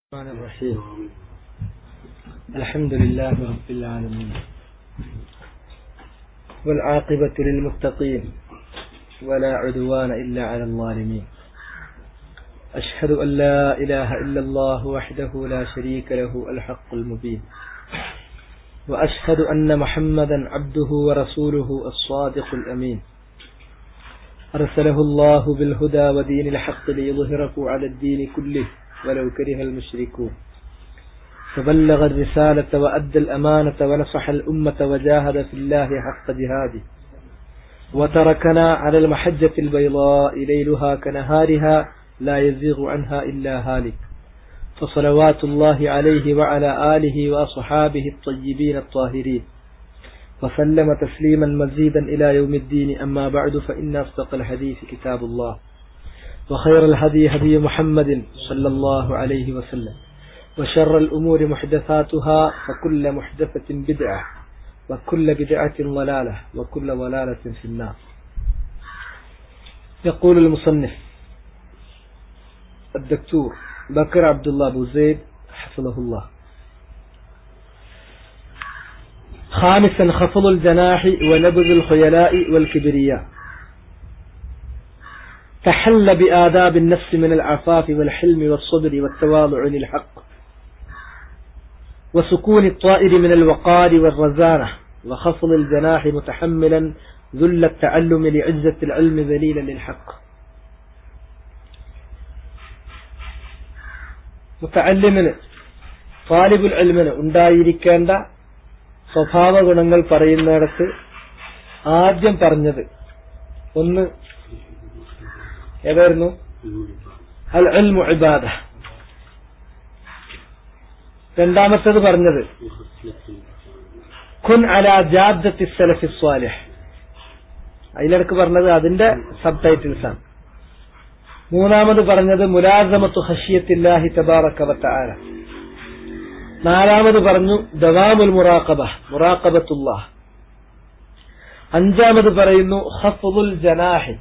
الرحمن الرحيم الحمد لله رب العالمين والعاقبة للمتقين ولا عدوان إلا على الظالمين أشهد أن لا إله إلا الله وحده لا شريك له الحق المبين وأشهد أن محمدا عبده ورسوله الصادق الأمين أرسله الله بالهدى ودين الحق ليظهره على الدين كله ولو كره المشركون فبلغ الرسالة وأدى الأمانة ونصح الأمة وجاهد في الله حق جهاده وتركنا على المحجة البيضاء ليلها كنهارها لا يزيغ عنها إلا هالك فصلوات الله عليه وعلى آله وأصحابه الطيبين الطاهرين وسلم تسليما مزيدا إلى يوم الدين أما بعد فإن أصدق الحديث كتاب الله وخير الهدي هدي محمد صلى الله عليه وسلم وشر الأمور محدثاتها فكل محدثة بدعة وكل بدعة ضلالة وكل ضلالة في النار يقول المصنف الدكتور بكر عبد الله أبو زيد حفظه الله خامسا خفض الجناح ونبذ الخيلاء والكبرياء تحل بآداب النفس من العفاف والحلم والصبر والتواضع للحق وسكون الطائر من الوقار والرزانة وخفض الجناح متحملا ذل التعلم لعزة العلم ذليلا للحق മുത്തല്ലിമിന് താലിബുൽ അൽമിന് ഉണ്ടായിരിക്കേണ്ട സ്വഭാവ ഗുണങ്ങൾ പറയുന്നിടത്ത് ആദ്യം പറഞ്ഞത് ഒന്ന് ഏതായിരുന്നു അൽ അൽമു ഇബാദ രണ്ടാമത്തേത് പറഞ്ഞത് ഖുൻ അല ജാദ്ദത്തി സലഫി സ്വാലിഹ് അതിലിടക്ക് പറഞ്ഞത് അതിന്റെ സബ് ടൈറ്റിൽസ് ആണ് മൂന്നാമത് പറഞ്ഞത് മുലാസമത്തു ഹഷിയത്തില്ലാഹി തബാറക വതആല നാലാമത് പറഞ്ഞു ദവാമുൽ മുറാഖബ മുറാഖബത്തുല്ലാഹ് അഞ്ചാമത് പറയുന്നു ഹഫ്ദുൽ ജനാഹി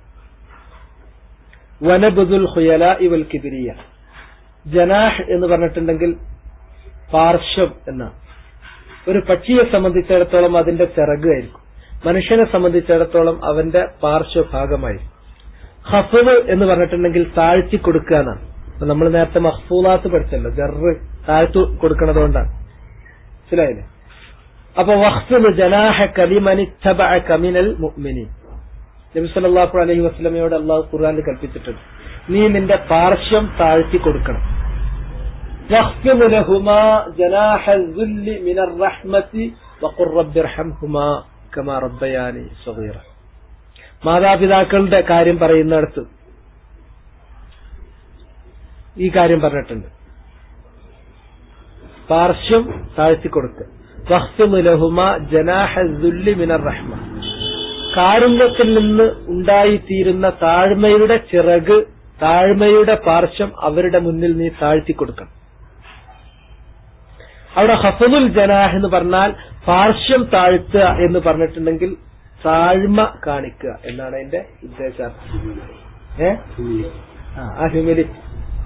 വനബുദുൽ ഖുയലാഇ വൽ കിബിരിയ ജനാഹ് എന്ന് പറഞ്ഞിട്ടുണ്ടെങ്കിൽ പാർശ്വം എന്നാണ് ഒരു പക്ഷിയെ സംബന്ധിച്ചിടത്തോളം അതിന്റെ ചിറക് ആയിരിക്കും മനുഷ്യനെ സംബന്ധിച്ചിടത്തോളം അവന്റെ പാർശ്വഭാഗമായിരിക്കും ഹഫവ് എന്ന് പറഞ്ഞിട്ടുണ്ടെങ്കിൽ താഴ്ത്തി കൊടുക്കുക എന്നാണ് അപ്പൊ നമ്മൾ നേരത്തെ മഹ്ഫൂലാത്ത് പഠിച്ചല്ലോ ജറ് താഴ്ത്തു കൊടുക്കണതുകൊണ്ടാണ് മനസ്സിലായില്ലേ അപ്പൊ വഹ്ഫുൽ ജനാഹ കലിമനി കമിനൽ മുഅ്മിനീൻ നബി സല്ലല്ലാഹു അലൈഹി വസല്ലമയോട് അള്ളാഹു ഖുർആനിൽ കൽപ്പിച്ചിട്ടുണ്ട് നീ നിന്റെ പാർശ്വം താഴ്ത്തി കൊടുക്കണം واخفض لهما جناح الذل من الرحمة وقل رب ارحمهما كما ربياني صغيرا മാതാപിതാക്കളുടെ കാര്യം പറയുന്നിടത്ത് ഈ കാര്യം പറഞ്ഞിട്ടുണ്ട് പാർശ്വം താഴ്ത്തി കൊടുക്കുക വഹ്ഫുലഹുമ ജനാഹ ദുല്ലി മിനർ റഹ്മ കാരുണ്യത്തിൽ നിന്ന് ഉണ്ടായിത്തീരുന്ന താഴ്മയുടെ ചിറക് താഴ്മയുടെ പാർശ്വം അവരുടെ മുന്നിൽ നീ താഴ്ത്തി കൊടുക്കണം അവിടെ ഹഫദുൽ ജനാഹ് എന്ന് പറഞ്ഞാൽ പാർശ്വം താഴ്ത്തുക എന്ന് പറഞ്ഞിട്ടുണ്ടെങ്കിൽ താഴ്മ കാണിക്കുക എന്നാണ് അതിന്റെ ഉദ്ദേശാർത്ഥം ഏ ആ ഹ്യൂമിലിറ്റി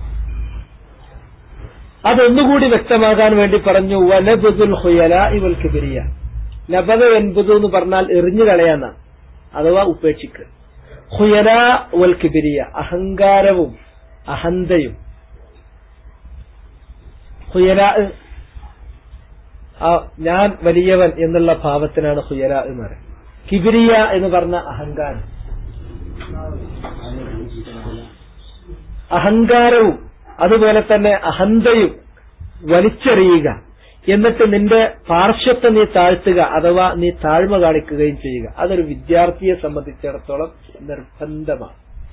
അതൊന്നുകൂടി വ്യക്തമാകാൻ വേണ്ടി പറഞ്ഞു വനബുദുൽ ഹുയല ഇവൽ കിബിരിയ നബത എൻപത് എന്ന് പറഞ്ഞാൽ എറിഞ്ഞു കളയാന്നാണ് അഥവാ ഉപേക്ഷിക്കുക ഹുയല വൽ കിബിരിയ അഹങ്കാരവും അഹന്തയും ഹുയല ഞാൻ വലിയവൻ എന്നുള്ള ഭാവത്തിനാണ് ഹുയല എന്ന് പറയുന്നത് കിബിരിയ എന്ന് പറഞ്ഞ അഹങ്കാരം അഹങ്കാരവും അതുപോലെ തന്നെ അഹന്തയും വലിച്ചെറിയുക എന്നിട്ട് നിന്റെ പാർശ്വത്തെ നീ താഴ്ത്തുക അഥവാ നീ താഴ്മ കാണിക്കുകയും ചെയ്യുക അതൊരു വിദ്യാർത്ഥിയെ സംബന്ധിച്ചിടത്തോളം നിർബന്ധമാണ്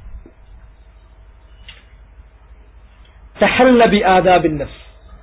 തഹല്ല ബി ആദാബിൻ നഫ്സ്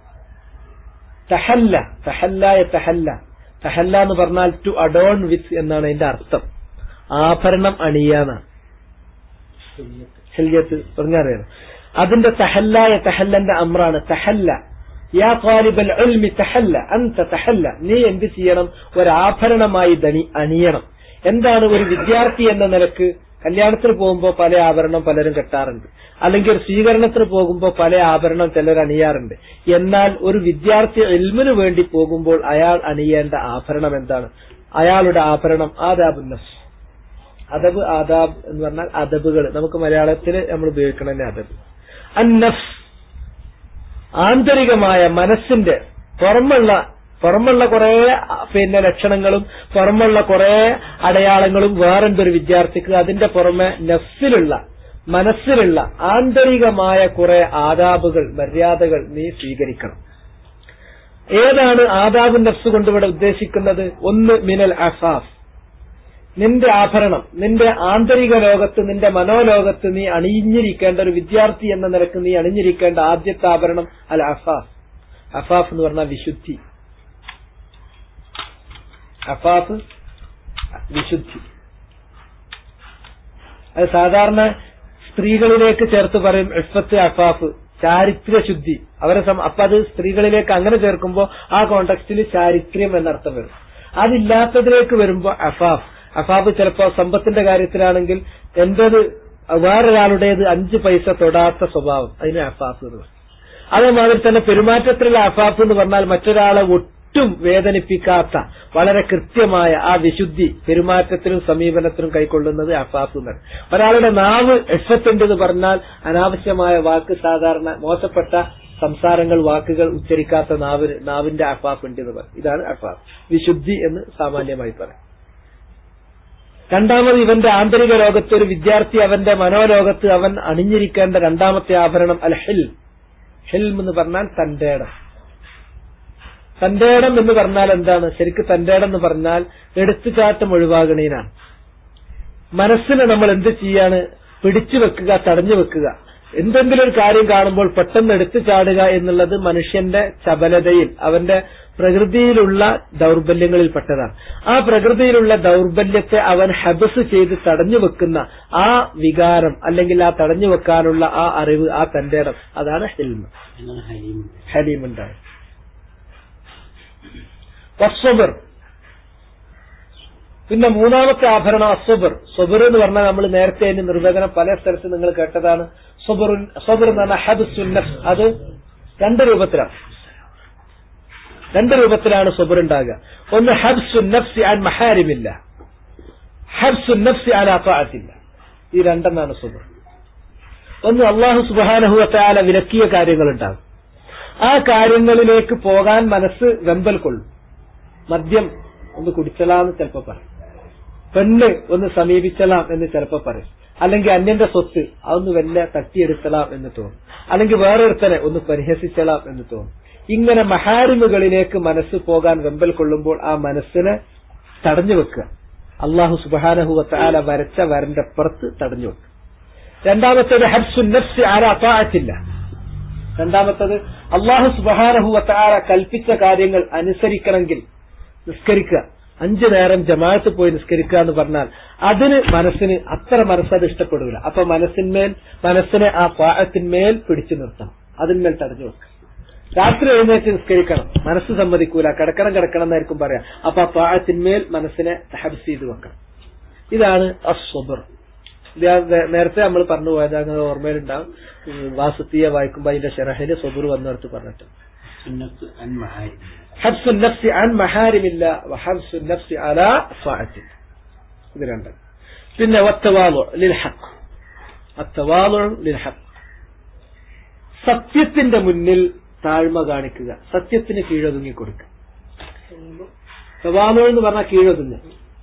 തഹല്ല തഹല്ലായ തഹല്ല തഹല്ല എന്ന് പറഞ്ഞാൽ ടു അഡോൺ വിത്ത് എന്നാണ് അതിന്റെ അർത്ഥം ആഭരണം അണിയാന്നാണ് ശല്യത്ത് പറഞ്ഞറിയണം അതിന്റെ തഹല്ലായ തഹല്ലന്റെ അമ്രാണ് തഹല്ല യാ ഖാലിബൽ ഉൽമി തഹല്ല അന്ത തഹല്ല നീ എന്ത് ചെയ്യണം ഒരാഭരണമായി ധനി അണിയണം എന്താണ് ഒരു വിദ്യാർത്ഥി എന്ന നിലക്ക് കല്യാണത്തിന് പോകുമ്പോൾ പല ആഭരണം പലരും കെട്ടാറുണ്ട് അല്ലെങ്കിൽ ഒരു സ്വീകരണത്തിന് പോകുമ്പോൾ പല ആഭരണം ചിലർ അണിയാറുണ്ട് എന്നാൽ ഒരു വിദ്യാർത്ഥി എൽമിന് വേണ്ടി പോകുമ്പോൾ അയാൾ അണിയേണ്ട ആഭരണം എന്താണ് അയാളുടെ ആഭരണം ആദാബ് നഫ്സ് അദബ് ആദാബ് എന്ന് പറഞ്ഞാൽ അദബുകൾ നമുക്ക് മലയാളത്തിൽ നമ്മൾ ഉപയോഗിക്കണ അദബ് അന്നഫ്സ് ആന്തരികമായ മനസ്സിന്റെ പുറമുള്ള പുറമുള്ള കുറെ പിന്നെ ലക്ഷണങ്ങളും പുറമുള്ള കുറെ അടയാളങ്ങളും വേറുണ്ട് ഒരു വിദ്യാർത്ഥിക്ക് അതിന്റെ പുറമെ നഫ്സിലുള്ള മനസ്സിലുള്ള ആന്തരികമായ കുറെ ആദാബുകൾ മര്യാദകൾ നീ സ്വീകരിക്കണം ഏതാണ് ആദാബ് നഫ്സ് കൊണ്ട് ഇവിടെ ഉദ്ദേശിക്കുന്നത് ഒന്ന് മിനൽ അസാഫ് നിന്റെ ആഭരണം നിന്റെ ആന്തരിക ലോകത്ത് നിന്റെ മനോലോകത്ത് നീ അണിഞ്ഞിരിക്കേണ്ട ഒരു വിദ്യാർത്ഥി എന്ന നിലക്ക് നീ അണിഞ്ഞിരിക്കേണ്ട ആദ്യത്തെ ആഭരണം അൽ അഫാഫ് അഫാഫ് എന്ന് പറഞ്ഞാൽ വിശുദ്ധി അഫാഫ് വിശുദ്ധി അത് സാധാരണ സ്ത്രീകളിലേക്ക് ചേർത്ത് പറയും ഇഫത്ത് അഫാഫ് ചാരിത്ര്യ ശുദ്ധി അവരെ സം- അപ്പൊ അത് സ്ത്രീകളിലേക്ക് അങ്ങനെ ചേർക്കുമ്പോൾ ആ കോണ്ടക്സ്റ്റിൽ ചാരിത്ര്യം എന്നർത്ഥം വരും അതില്ലാത്തതിലേക്ക് വരുമ്പോ അഫാഫ് അഫാഫ് ചിലപ്പോ സമ്പത്തിന്റെ കാര്യത്തിലാണെങ്കിൽ എന്റേത് വേറൊരാളുടേത് അഞ്ച് പൈസ തൊടാത്ത സ്വഭാവം അതിന് അഫാഫ് എന്ന് പറയും അതേമാതിരി തന്നെ പെരുമാറ്റത്തിലുള്ള അഫാഫ് എന്ന് പറഞ്ഞാൽ മറ്റൊരാളെ ഒട്ടും വേദനിപ്പിക്കാത്ത വളരെ കൃത്യമായ ആ വിശുദ്ധി പെരുമാറ്റത്തിലും സമീപനത്തിലും കൈക്കൊള്ളുന്നത് അഫാഫ് എന്നാണ് ഒരാളുടെ നാവ് എഫത്തുണ്ട് എന്ന് പറഞ്ഞാൽ അനാവശ്യമായ വാക്ക് സാധാരണ മോശപ്പെട്ട സംസാരങ്ങൾ വാക്കുകൾ ഉച്ചരിക്കാത്ത നാവിന് നാവിന്റെ അഫാഫ് ഉണ്ട് എന്ന് പറയും ഇതാണ് അഫാഫ് വിശുദ്ധി എന്ന് സാമാന്യമായി പറയും രണ്ടാമത് ഇവന്റെ ആന്തരിക ലോകത്ത് ഒരു വിദ്യാർത്ഥി അവന്റെ മനോലോകത്ത് അവൻ അണിഞ്ഞിരിക്കേണ്ട രണ്ടാമത്തെ ആഭരണം അൽ ഹിൽ ഹിൽം എന്ന് പറഞ്ഞാൽ തന്റേടം തന്റേടം എന്ന് പറഞ്ഞാൽ എന്താണ് ശരിക്ക് തന്റേടം എന്ന് പറഞ്ഞാൽ എടുത്തുചാട്ടം ഒഴിവാകണീനാണ് മനസ്സിനെ നമ്മൾ എന്ത് ചെയ്യാണ് പിടിച്ചു വെക്കുക തടഞ്ഞു വെക്കുക എന്തെങ്കിലും ഒരു കാര്യം കാണുമ്പോൾ പെട്ടെന്ന് എടുത്തു ചാടുക എന്നുള്ളത് മനുഷ്യന്റെ ചപലതയിൽ അവന്റെ പ്രകൃതിയിലുള്ള ദൗർബല്യങ്ങളിൽ പെട്ടതാണ് ആ പ്രകൃതിയിലുള്ള ദൗർബല്യത്തെ അവൻ ഹബസ് ചെയ്ത് തടഞ്ഞു വെക്കുന്ന ആ വികാരം അല്ലെങ്കിൽ ആ തടഞ്ഞു വെക്കാനുള്ള ആ അറിവ് ആ തന്റെ ഇടം അതാണ് ഹെൽമ എന്നാണ് ഹലീം ഹലീം ഉണ്ടായത് വസ്വബർ പിന്നെ മൂന്നാമത്തെ ആഭരണം അസ്വബർ സ്വബർ എന്ന് പറഞ്ഞാൽ നമ്മൾ നേരത്തെ അതിന്റെ നിർവചനം പല സ്ഥലത്ത് നിങ്ങൾ കേട്ടതാണ് സ്വബറുൻ സ്വബർ എന്ന് പറഞ്ഞാൽ ഹബ്സുൻ നഫ്സ് അത് രണ്ട് രൂപത്തിലാണ് രണ്ട് രൂപത്തിലാണ് സ്വബർ ഉണ്ടാകുക ഒന്ന് ഹബ്സുൻ നഫ്സി ആൻ മഹാരിമില്ല ഹബ്സുൻ നഫ്സി ആൻ അപ്പാഅത്തില്ല ഈ രണ്ടെന്നാണ് സ്വബർ ഒന്ന് അള്ളാഹു സുബാനഹുവത്താല വിലക്കിയ കാര്യങ്ങളുണ്ടാകും ആ കാര്യങ്ങളിലേക്ക് പോകാൻ മനസ്സ് വെമ്പൽ കൊള്ളും മദ്യം ഒന്ന് കുടിച്ചലാന്ന് ചിലപ്പോ പറയും പെണ്ണ് ഒന്ന് സമീപിച്ചലാം എന്ന് ചിലപ്പോ പറയും അല്ലെങ്കിൽ അന്യന്റെ സ്വത്ത് അതൊന്ന് വല്ല തട്ടിയെടുത്തലാം എന്ന് തോന്നും അല്ലെങ്കിൽ വേറൊരുത്തനെ ഒന്ന് പരിഹസിച്ചലാം എന്ന് തോന്നും ഇങ്ങനെ മഹാരിമുകളിലേക്ക് മനസ്സ് പോകാൻ വെമ്പൽ കൊള്ളുമ്പോൾ ആ മനസ്സിനെ തടഞ്ഞു വെക്കുക അള്ളാഹു സുബാനഹുവത്താല വരച്ച വരന്റെ അപ്പുറത്ത് തടഞ്ഞു വെക്കുക രണ്ടാമത്തേത് ഹബ്സുൻ നഫ്സ് ആരാ അത്താഴത്തില്ല രണ്ടാമത്തത് അള്ളാഹു സുബാനഹുവത്താല കൽപ്പിച്ച കാര്യങ്ങൾ അനുസരിക്കണമെങ്കിൽ നിസ്കരിക്കുക അഞ്ചു നേരം ജമാഅത്ത് പോയി നിസ്കരിക്കുക എന്ന് പറഞ്ഞാൽ അതിന് മനസ്സിന് അത്ര മനസ്സത് ഇഷ്ടപ്പെടില്ല അപ്പൊ മനസ്സിന്മേൽ മനസ്സിനെ ആ പാഴത്തിന്മേൽ പിടിച്ചു നിർത്തണം അതിന്മേൽ തടഞ്ഞു വെക്കുക രാത്രി എഴുന്നേറ്റ് നിസ്കരിക്കണം മനസ്സ് സമ്മതിക്കൂല കിടക്കണം കിടക്കണം എന്നായിരിക്കും പറയാം അപ്പൊ ആ പാഴത്തിന്മേൽ മനസ്സിനെ ഹബ്സ് ചെയ്ത് വെക്കണം ഇതാണ് അസ്വബർ ഇത് ഞാൻ നേ- നേരത്തെ നമ്മൾ പറഞ്ഞു പോയത് അങ്ങനെ ഓർമ്മയിലുണ്ടാവും ഉം, വാസുത്തിയെ വായിക്കുമ്പോ അതിന്റെ ഷെറഹില് സ്വബുർ വന്നിടത്ത് പറഞ്ഞിട്ട് സുന്നത്ത് അൻ മഹാരി حبس النفس عن محارم الله وحبس النفس على طاعته ഇത് രണ്ട് പിന്നെ والتواضع للحق التواضع للحق സത്യത്തിന്റെ മുന്നിൽ താഴ്മ കാണിക്കുക സത്യത്തിന് കീഴൊതുങ്ങി കൊടുക്കുക തവാലു എന്ന് പറഞ്ഞാൽ കീഴൊതുങ്ങുക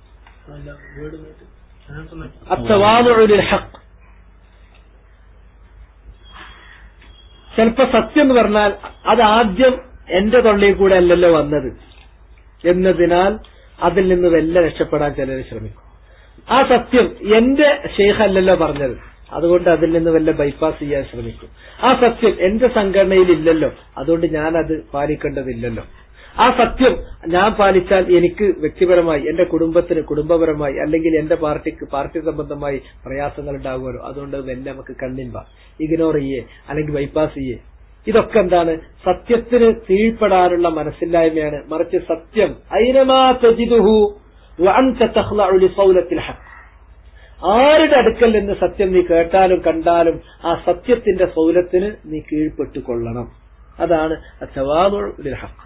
التواضع للحق ചിലപ്പോ സത്യം എന്ന് പറഞ്ഞാൽ അത് ആദ്യം എന്റെ തൊള്ളിയിൽ കൂടെ അല്ലല്ലോ വന്നത് എന്നതിനാൽ അതിൽ നിന്ന് വല്ല രക്ഷപ്പെടാൻ ചിലർ ശ്രമിക്കും ആ സത്യം എന്റെ ഷെയ്ഖ് അല്ലല്ലോ പറഞ്ഞത് അതുകൊണ്ട് അതിൽ നിന്ന് വല്ല ബൈപ്പാസ് ചെയ്യാൻ ശ്രമിക്കും ആ സത്യം എന്റെ സംഘടനയിൽ ഇല്ലല്ലോ അതുകൊണ്ട് ഞാൻ അത് പാലിക്കേണ്ടതില്ലല്ലോ ആ സത്യം ഞാൻ പാലിച്ചാൽ എനിക്ക് വ്യക്തിപരമായി എന്റെ കുടുംബത്തിന് കുടുംബപരമായി അല്ലെങ്കിൽ എന്റെ പാർട്ടിക്ക് പാർട്ടി സംബന്ധമായി പ്രയാസങ്ങൾ ഉണ്ടാകുമല്ലോ അതുകൊണ്ട് വല്ല നമുക്ക് കണ്ണിൻപ ഇഗ്നോർ ചെയ്യേ അല്ലെങ്കിൽ ബൈപ്പാസ് ചെയ്യേ ഇതൊക്കെ എന്താണ് സത്യത്തിന് കീഴ്പ്പെടാനുള്ള മനസ്സില്ലായ്മയാണ് മറിച്ച് സത്യം ഐനമാ തജിദുഹു വഅൻത തഖ്ലഉ ലിസൗലത്തിൽ ഹഖ് ആരുടെ അടുക്കൽ നിന്ന് സത്യം നീ കേട്ടാലും കണ്ടാലും ആ സത്യത്തിന്റെ സൗലത്തിന് നീ കീഴ്പ്പെട്ടു കൊള്ളണം അതാണ് അത്തവാദുൽ ലിൽ ഹഖ്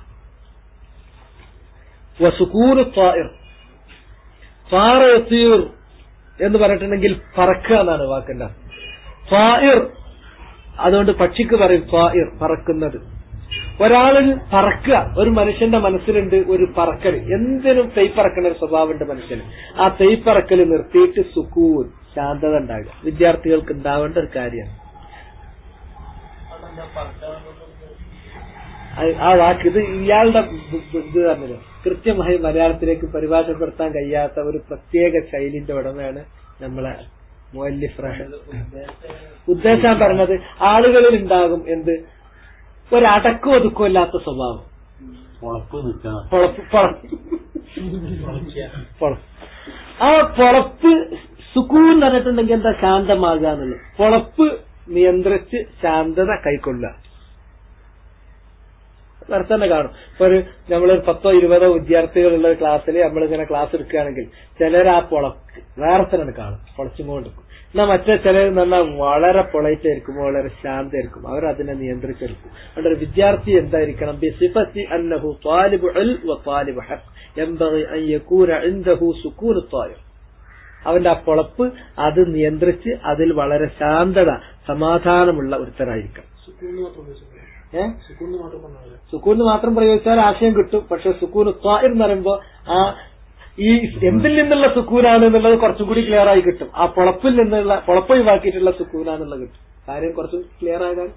വസുക്കൂനു ത്വാഇർ ഫാറ യസീർ എന്ന് പറഞ്ഞിട്ടുണ്ടെങ്കിൽ പറക്കുക എന്നാണ് വാക്കിന്റെ ഫായിർ അതുകൊണ്ട് പക്ഷിക്ക് പറയും ഫായിർ പറക്കുന്നത് ഒരാളിന് പറക്കുക ഒരു മനുഷ്യന്റെ മനസ്സിലുണ്ട് ഒരു പറക്കൽ എന്തിനും തെയ്പ്പറക്കണ ഒരു സ്വഭാവമുണ്ട് മനുഷ്യന് ആ തെയ്പ്പറക്കൽ നിർത്തിയിട്ട് സുക്കൂൻ ശാന്തത ഉണ്ടാകുക വിദ്യാർത്ഥികൾക്ക് ഉണ്ടാവേണ്ട ഒരു കാര്യമാണ് ആ- ആ വാക്ക് ഇത് ഇയാളുടെ ബു- ബു- ഇത് പറഞ്ഞത് കൃത്യമായി മലയാളത്തിലേക്ക് പരിഭാഷപ്പെടുത്താൻ കഴിയാത്ത ഒരു പ്രത്യേക ശൈലിന്റെ ഉടമയാണ് നമ്മളെ മുഅല്ലിഫ് റഹ- ഉദ്ദേശം പറഞ്ഞത് ആളുകളിൽ ഉണ്ടാകും എന്ത് ഒരടക്കം ഒതുക്കമില്ലാത്ത സ്വഭാവം ഉളപ്പ് നിൽക്കുക പൊളപ്പ് പൊളപ്പ് പൊളപ്പ് ആ പൊളപ്പ് സുക്കൂൻ എന്ന് പറഞ്ഞിട്ടുണ്ടെങ്കിൽ എന്താ ശാന്തമാകുക എന്നുള്ളത് പൊളപ്പ് നിയന്ത്രിച്ച് ശാന്തത കൈക്കൊള്ളുക വേറെ തന്നെ കാണും ഇപ്പൊ ഒരു നമ്മളൊരു പത്തോ ഇരുപതോ വിദ്യാർത്ഥികളുള്ള ഒരു ക്ലാസ്സിൽ നമ്മളിങ്ങനെ ക്ലാസ് എടുക്കുകയാണെങ്കിൽ ചിലർ ആ പൊളക്ക് വേറെ തന്നെ കാണും പൊളച്ചും കൊണ്ടിരിക്കും എന്നാ മറ്റേ ചിലർ എന്ന് പറഞ്ഞാൽ വളരെ പൊളൈറ്റ് ആയിരിക്കും വളരെ ശാന്തമായിരിക്കും അവർ അതിനെ നിയന്ത്രിച്ചെടുക്കും അതുകൊണ്ട് ഒരു വിദ്യാർത്ഥി എന്തായിരിക്കണം ബിസിഫത്തി അന്നഹു ത്വാലിബു ഇൽ വ ത്വാലിബു ഹഖ് യംബഗി അൻ യകൂന ഇൻദഹു സുകൂനു ത്വാലിബ് അവന്റെ ആ പൊളപ്പ് അത് നിയന്ത്രിച്ച് അതിൽ വളരെ ശാന്തത സമാധാനമുള്ള ഒരുത്തനായിരിക്കണം ഏഹ് സുക്കൂന്ന് മാത്രം പ്രയോഗിച്ചാൽ ആശയം കിട്ടും പക്ഷെ സുക്കൂന് ത്വാഇർ എന്ന് പറയുമ്പോ ആ ഈ എന്തിൽ നിന്നുള്ള സുക്കൂനാണ് എന്നുള്ളത് കുറച്ചും കൂടി ക്ലിയർ ആയി കിട്ടും ആ പൊളപ്പിൽ നിന്നുള്ള പൊളപ്പ് ഒഴിവാക്കിയിട്ടുള്ള സുക്കൂനാന്നുള്ളത് കിട്ടും കാര്യം കുറച്ചും ക്ലിയർ ആകാൻ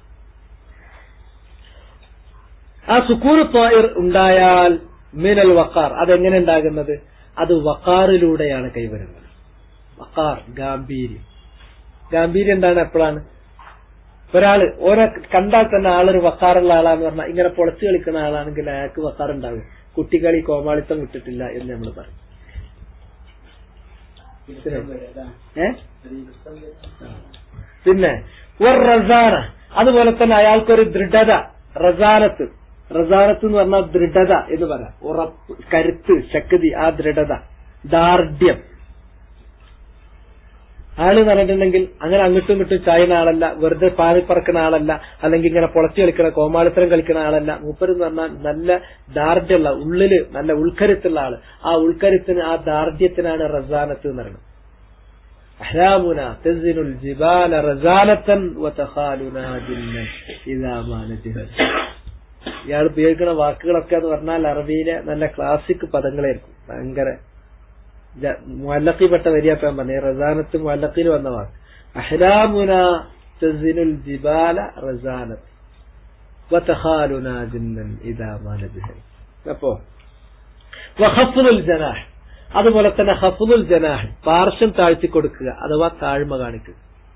ആ സുക്കൂന് ത്വാഇർ ഉണ്ടായാൽ മിനൽ വക്കാർ അതെങ്ങനെ ഉണ്ടാകുന്നത് അത് വക്കാറിലൂടെയാണ് കൈവരുന്നത് വക്കാർ ഗാംഭീര്യം ഗാംഭീര്യം എന്താണ് എപ്പോഴാണ് ഒരാള് ഓരോ കണ്ടാൽ തന്നെ ആളൊരു വക്കാറുള്ള ആളാന്ന് പറഞ്ഞാൽ ഇങ്ങനെ പൊളച്ചു കളിക്കുന്ന ആളാണെങ്കിൽ അയാൾക്ക് വക്കാറുണ്ടാകും കുട്ടികളി കോമാളിത്തം വിട്ടിട്ടില്ല എന്ന് നമ്മൾ പറയും ഏ പിന്നെ ഒരു റസാന അതുപോലെ തന്നെ അയാൾക്കൊരു ദൃഢത റസാനത്ത് റസാനത്ത് എന്ന് പറഞ്ഞാൽ ദൃഢത എന്ന് പറയാം ഉറപ്പ് കരുത്ത് ശക്തി ആ ദൃഢത ദാർഢ്യം ആള് എന്ന് പറഞ്ഞിട്ടുണ്ടെങ്കിൽ അങ്ങനെ അങ്ങോട്ടും ഇങ്ങോട്ടും ചായുന്ന ആളല്ല വെറുതെ പാറി പറക്കുന്ന ആളല്ല അല്ലെങ്കിൽ ഇങ്ങനെ പൊളച്ചു കളിക്കുന്ന കോമാളിത്തരം കളിക്കുന്ന ആളല്ല മൂപ്പര് എന്ന് പറഞ്ഞാൽ നല്ല ദാർഢ്യമുള്ള ഉള്ളില് നല്ല ഉൾക്കരുത്തുള്ള ആള് ആ ഉൾക്കരുത്തിന് ആ ദാർഢ്യത്തിനാണ് റസാനത്ത് എന്ന് പറയുന്നത് അഹ്ലാമുന തസിനുൽ ജിബാല റസാനത്തൻ വതഖാലുനാ ജിന്നൻ ഇദാ മാ നജിഹത് ഇയാൾ ഉപയോഗിക്കുന്ന വാക്കുകളൊക്കെ എന്ന് പറഞ്ഞാൽ അറബിയിലെ നല്ല ക്ലാസിക് പദങ്ങളായിരിക്കും ഭയങ്കര മുല്ലക്കിൽപ്പെട്ട വരിയപ്പം പറഞ്ഞു റസാനത്ത് മുല്ലക്കിൽ വന്ന വാക്ക് അഹ്ലാമുന തസിനുൽ ജിബാല റസാനത്ത് വതഖാലുനാ ജിന്നൻ ഇദാ മാ നജിഹത് അപ്പോ വഹഫുൽ ജനാഹ് അതുപോലെ തന്നെ ഹഫുൽ ജനാഹ് പാർശ്വം താഴ്ത്തി കൊടുക്കുക അഥവാ താഴ്മ കാണിക്കുക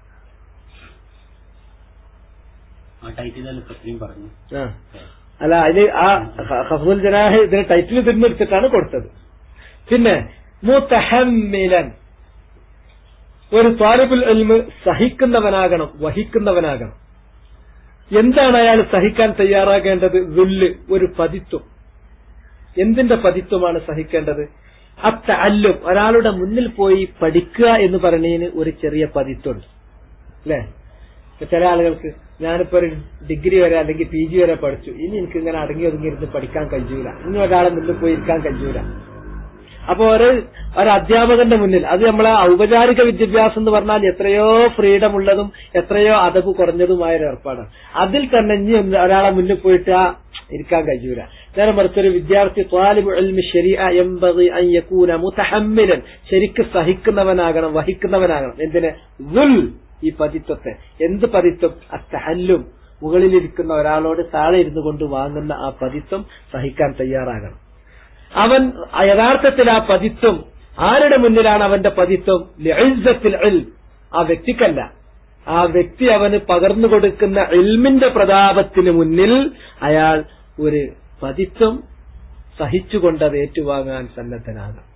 ആ ടൈറ്റിൽ ഇത്രയും പറഞ്ഞു ആ. അല്ല അതില് ആ ഹഫുൽ ജനാഹ് ഇതിന് ടൈറ്റിൽ തിരിഞ്ഞെടുത്തിട്ടാണ് കൊടുത്തത് പിന്നെ മുത്തഹമ്മിലൻ ഒരു ത്വാലിബുൽ ഇൽമ് സഹിക്കുന്നവനാകണം വഹിക്കുന്നവനാകണം എന്താണ് അയാൾ സഹിക്കാൻ തയ്യാറാകേണ്ടത് വില്ല് ഒരു പതിത്വം എന്തിന്റെ പതിത്വമാണ് സഹിക്കേണ്ടത് അത്ത അല്ലും ഒരാളുടെ മുന്നിൽ പോയി പഠിക്കുക എന്ന് പറയുന്നതിന് ഒരു ചെറിയ പതിത്വമുണ്ട് അല്ലേ ഇപ്പൊ ചില ആളുകൾക്ക് ഞാനിപ്പോ ഒരു ഡിഗ്രി വരെ അല്ലെങ്കിൽ പി ജി വരെ പഠിച്ചു ഇനി എനിക്ക് ഇങ്ങനെ അടങ്ങി ഒതുങ്ങി ഇരുന്ന് പഠിക്കാൻ കഴിയൂല ഇനി ഒരാളെ മുന്നിൽ പോയി ഇരിക്കാൻ കഴിയൂല അപ്പൊ ഒരു ഒരു അധ്യാപകന്റെ മുന്നിൽ അത് നമ്മളെ ഔപചാരിക വിദ്യാഭ്യാസം എന്ന് പറഞ്ഞാൽ എത്രയോ ഫ്രീഡം ഉള്ളതും എത്രയോ അതവ് കുറഞ്ഞതുമായ ഒരു ഏർപ്പാടാണ് അതിൽ തന്നെ ഇനി ഒന്ന് ഒരാളെ മുന്നിൽ പോയിട്ട് ആ ഇരിക്കാൻ കഴിയൂല നേരെ മറിച്ച് ഒരു വിദ്യാർത്ഥി ത്വാലിബ് ഇൽമി ശരിഅ യംബഗി അൻ യകൂന മുതഹമ്മിലൻ ശരിക്ക് സഹിക്കുന്നവനാകണം വഹിക്കുന്നവനാകണം എന്തിന് ദുൽ ഈ പതിത്വത്തെ എന്ത് പതിത്വം അത്തഹല്ലും മുകളിലിരിക്കുന്ന ഒരാളോട് താഴെ ഇരുന്നു കൊണ്ട് വാങ്ങുന്ന ആ പതിത്വം സഹിക്കാൻ തയ്യാറാകണം അവൻ യഥാർത്ഥത്തിൽ ആ പതിത്വം ആരുടെ മുന്നിലാണ് അവന്റെ പതിത്വം ലിഇസ്സത്തിൽ ഇൽം. ആ വ്യക്തിക്കല്ല ആ വ്യക്തി അവന് പകർന്നു കൊടുക്കുന്ന ഇൽമിന്റെ പ്രതാപത്തിന് മുന്നിൽ അയാൾ ഒരു പതിത്വം സഹിച്ചുകൊണ്ട് അത് ഏറ്റുവാങ്ങാൻ സന്നദ്ധനാകാം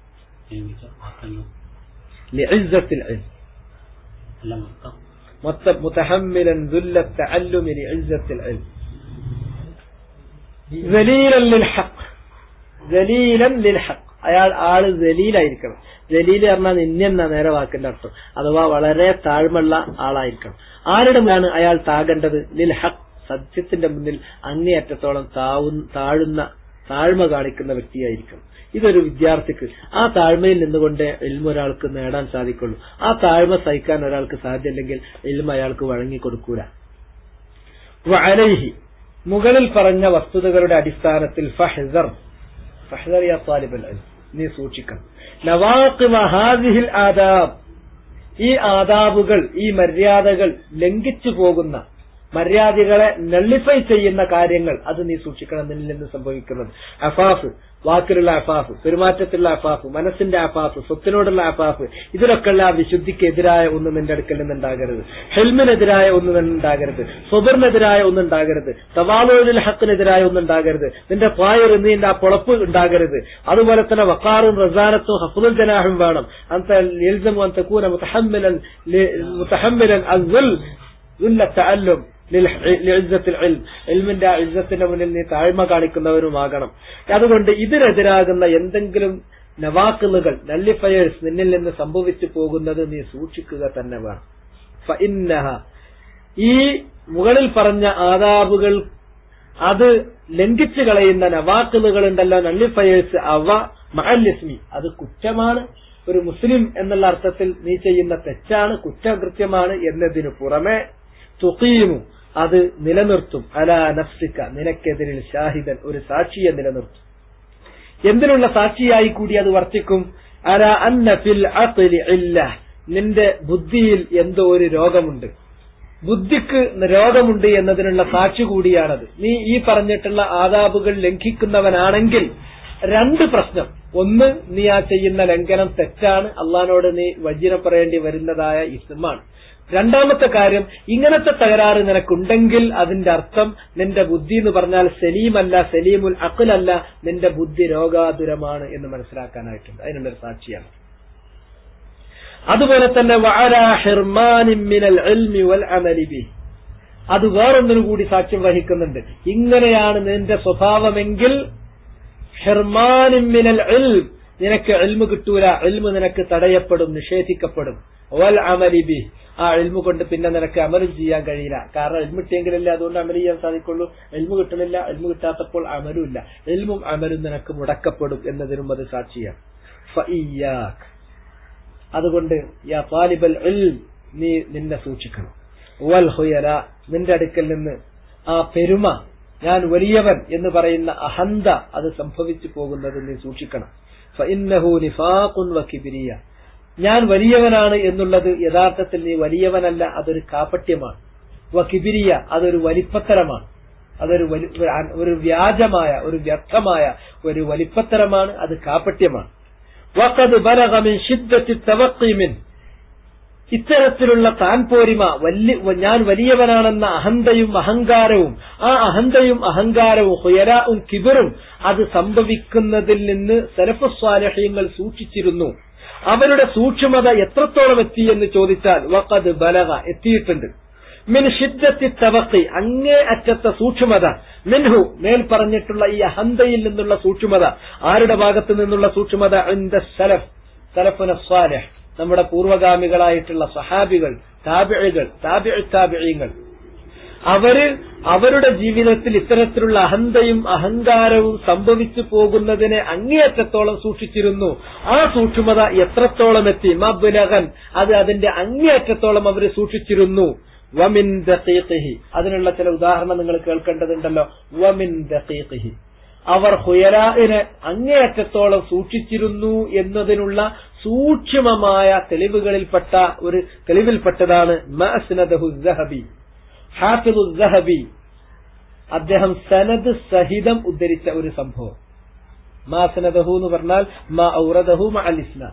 ലിഇസ്സത്തിൽ ഇൽം. അല്ല മൊത്തം മൊത്തം മുതഹമ്മിലൻ ദുല്ല തഅല്ലുമി ലിഇസ്സത്തിൽ ഇൽം. ദലീലൻ ലിൽ ഹഖ് ദലീലൻ ലിൽ ഹഖ് അയാൾ ആള് ദലീലായിരിക്കണം ജലീല് പറഞ്ഞാൽ നിന്നെന്ന നേരെ വാക്കിന്റെ അർത്ഥം അഥവാ വളരെ താഴ്മയുള്ള ആളായിരിക്കണം ആരുടെ മുന്നിലാണ് അയാൾ താകേണ്ടത് ലിൽ ഹഖ് സത്യത്തിന്റെ മുന്നിൽ അങ്ങേയറ്റത്തോളം താവു താഴുന്ന താഴ്മ കാണിക്കുന്ന വ്യക്തിയായിരിക്കണം ഇതൊരു വിദ്യാർത്ഥിക്ക് ആ താഴ്മയിൽ നിന്നുകൊണ്ട് എൽമ ഒരാൾക്ക് നേടാൻ സാധിക്കുള്ളൂ ആ താഴ്മ സഹിക്കാൻ ഒരാൾക്ക് സാധ്യമല്ലെങ്കിൽ എൽമ അയാൾക്ക് വഴങ്ങിക്കൊടുക്കൂല വഅലൈഹി മുകളിൽ പറഞ്ഞ വസ്തുതകളുടെ അടിസ്ഥാനത്തിൽ ഫഹ്സർ ഫഹ്സർ യാ താലിബൽ ഇൽം. നീ സൂക്ഷിക്കണം നവാഖിബ ഹാദിഹിൽ ആദാബ് ഈ ആദാബുകൾ ഈ മര്യാദകൾ ലംഘിച്ചു പോകുന്ന മര്യാദകളെ നള്ളിഫൈ ചെയ്യുന്ന കാര്യങ്ങൾ അത് നീ സൂക്ഷിക്കണം നിന്നിൽ നിന്ന് സംഭവിക്കുന്നത് അഫാഫ് വാക്കിലുള്ള അഫാഫ് പെരുമാറ്റത്തിലുള്ള അഫാഫ് മനസ്സിന്റെ അഫാഫ് സ്വത്തിനോടുള്ള അഫാഫ് ഇതിലൊക്കെയുള്ള ആ വിശുദ്ധിക്ക് എതിരായ ഒന്ന് നിന്റെ അടുക്കൽ നിന്നുണ്ടാകരുത് ഹെൽമിനെതിരായ ഒന്ന് നിന്നുണ്ടാകരുത് സ്വബറിനെതിരായ ഒന്ന് ഉണ്ടാകരുത് തവാലോലിൽ ഹക്കിനെതിരായ ഒന്ന് ഉണ്ടാകരുത് നിന്റെ പായർ നിന്റെ ആ പൊളപ്പ് ഉണ്ടാകരുത് അതുപോലെ തന്നെ വക്കാറും റസാനത്തും ഹഫുൽ ജനാഹും വേണം അന്ത എൽസമു അൻ തകൂന മുതഹമ്മിലൻ ലി- മുതഹമ്മിലൻ അസ്ൽ ഇല്ല തഅല്ലും ലിഇസ്സത്തിൽ ഇൽം ഇൽമിന്റെ ആ ഇസ്സത്തിന്റെ മുന്നിൽ നീ താഴ്മ കാണിക്കുന്നവരുമാകണം അതുകൊണ്ട് ഇതിനെതിരാകുന്ന എന്തെങ്കിലും നവാക്കുകൾ നല്ലിഫയേഴ്സ് നിന്നിൽ നിന്ന് സംഭവിച്ചു പോകുന്നത് നീ സൂക്ഷിക്കുക തന്നെ വേണം ഫഇന്നഹ ഈ മുകളിൽ പറഞ്ഞ ആദാബുകൾ അത് ലംഘിച്ചു കളയുന്ന നവാക്കുകൾ ഉണ്ടല്ലോ നള്ളിഫയേഴ്സ് അവ മഹല്ലിസ്മി അത് കുറ്റമാണ് ഒരു മുസ്ലിം എന്നുള്ള അർത്ഥത്തിൽ നീ ചെയ്യുന്ന തെറ്റാണ് കുറ്റകൃത്യമാണ് എന്നതിനു പുറമെ തുകീമു അത് നിലനിർത്തും അലാ നഫ്സിക്ക നിനക്കെതിരിൽ ഷാഹിദൻ ഒരു സാക്ഷിയെ നിലനിർത്തും എന്തിനുള്ള സാക്ഷിയായി കൂടി അത് വർത്തിക്കും അല അന്ന ഫിൽ അഖ്ലി ഇല്ല നിന്റെ ബുദ്ധിയിൽ എന്തോ ഒരു രോഗമുണ്ട് ബുദ്ധിക്ക് രോഗമുണ്ട് എന്നതിനുള്ള സാക്ഷി കൂടിയാണത് നീ ഈ പറഞ്ഞിട്ടുള്ള ആദാബുകൾ ലംഘിക്കുന്നവനാണെങ്കിൽ രണ്ട് പ്രശ്നം ഒന്ന് നീ ആ ചെയ്യുന്ന ലംഘനം തെറ്റാണ് അള്ളഹാനോട് നീ വജ്രം പറയേണ്ടി വരുന്നതായ ഇസ്മാണ് രണ്ടാമത്തെ കാര്യം ഇങ്ങനത്തെ തകരാറ് നിനക്കുണ്ടെങ്കിൽ അതിന്റെ അർത്ഥം നിന്റെ ബുദ്ധി എന്ന് പറഞ്ഞാൽ സലീമല്ല സലീമുൽ അഖലല്ല നിന്റെ ബുദ്ധി രോഗാതുരമാണ് എന്ന് മനസ്സിലാക്കാനായിട്ടുണ്ട് അതിനുള്ളൊരു സാക്ഷിയാണ് അതുപോലെ തന്നെ വഅലാ ഹിർമാനിൻ മിനൽ ഇൽമി വൽ അമലി ബിഹി അത് വേറൊന്നിനു കൂടി സാക്ഷ്യം വഹിക്കുന്നുണ്ട് ഇങ്ങനെയാണ് നിന്റെ സ്വഭാവമെങ്കിൽ ഹിർമാനിൻ മിനൽ ഇൽം നിനക്ക് ഇൽമു കിട്ടൂല ഇൽമു നിനക്ക് തടയപ്പെടും നിഷേധിക്കപ്പെടും വൽ അമലി ബി ആ ഇൽമു കൊണ്ട് പിന്നെ നിനക്ക് അമലും ചെയ്യാൻ കഴിയില്ല കാരണം ഇൽമു കിട്ടിയെങ്കിലല്ലേ അതുകൊണ്ട് അമല് ചെയ്യാൻ സാധിക്കുള്ളൂ ഇൽമു കിട്ടണില്ല ഇൽമു കിട്ടാത്തപ്പോൾ അമലും ഇല്ല ഇൽമും അമലും നിനക്ക് മുടക്കപ്പെടും എന്നതിനും അത് സാക്ഷിയാണ് ഫഇയ്യാക് അതുകൊണ്ട് യാ താലിബൽ ഇൽം നീ നിന്നെ സൂക്ഷിക്കണം വൽ ഹുയല നിന്റെ അടുക്കൽ നിന്ന് ആ പെരുമ ഞാൻ വലിയവൻ എന്ന് പറയുന്ന അഹന്ത അത് സംഭവിച്ചു പോകുന്നത് നീ സൂക്ഷിക്കണം ഫഇന്നഹു നിഫാഖുൻ വകിബിരിയ ഞാൻ വലിയവനാണ് എന്നുള്ളത് യഥാർത്ഥത്തിൽ നീ വലിയവനല്ല അതൊരു കാപട്യമാണ് വകിബിരിയ അതൊരു വലിപ്പത്തരമാണ് അതൊരു വലി- ഒരു വ്യാജമായ ഒരു വ്യർത്ഥമായ ഒരു വലിപ്പത്തരമാണ് അത് കാപട്യമാണ് വഖദ് ബലഗ മിൻ ശിദ്ദത്തി തവഖി മിൻ ഇത്തരത്തിലുള്ള താൻ പോരിമ വലിയ ഞാൻ വലിയവനാണെന്ന അഹന്തയും അഹങ്കാരവും ആ അഹന്തയും അഹങ്കാരവും ഹുയരാവും കിബറും അത് സംഭവിക്കുന്നതിൽ നിന്ന് സലഫസ്വാലഹ്യങ്ങൾ സൂക്ഷിച്ചിരുന്നു അവരുടെ സൂക്ഷ്മത എത്രത്തോളം എത്തി എന്ന് ചോദിച്ചാൽ വഖദ് ബലഗ എത്തിയിട്ടുണ്ട് മിൻ ഷിദ്ദത്തി തവഖി അങ്ങേ അറ്റത്തെ സൂക്ഷ്മത മിൻഹു മേൽ പറഞ്ഞിട്ടുള്ള ഈ അഹന്തയിൽ നിന്നുള്ള സൂക്ഷ്മത ആരുടെ ഭാഗത്തു നിന്നുള്ള സൂക്ഷ്മത ഇന്ദ സലഫ് സലഫുന സ്വാലിഹ് നമ്മുടെ പൂർവഗാമികളായിട്ടുള്ള സഹാബികൾ താബിഴികൾ താബിഴ് താബിഴിങ്ങൾ അവര് അവരുടെ ജീവിതത്തിൽ ഇത്തരത്തിലുള്ള അഹന്തയും അഹങ്കാരവും സംഭവിച്ചു പോകുന്നതിനെ അങ്ങേയറ്റത്തോളം സൂക്ഷിച്ചിരുന്നു ആ സൂക്ഷ്മത എത്രത്തോളം എത്തി മബുലഹൻ അത് അതിന്റെ അങ്ങേയറ്റത്തോളം അവർ സൂക്ഷിച്ചിരുന്നു വമിൻ ദഖീഖിഹി അതിനുള്ള ചില ഉദാഹരണം നിങ്ങൾ കേൾക്കേണ്ടതുണ്ടല്ലോ വമിൻ ദഖീഖിഹി അവർ ഹുയലാഇനെ അങ്ങേയറ്റത്തോളം സൂക്ഷിച്ചിരുന്നു എന്നതിനുള്ള സൂക്ഷ്മമായ തെളിവുകളിൽപ്പെട്ട ഒരു തെളിവിൽപ്പെട്ടതാണ് മഅസ്നദഹു ദഹബി ഹാഫിദു ദഹബി അദ്ദേഹം സനദ് സഹിതം ഉദ്ധരിച്ച ഒരു സംഭവം മാ സനദഹു എന്ന് പറഞ്ഞാൽ മാ ഔറദഹു മ അൽ ഇസ്ലാം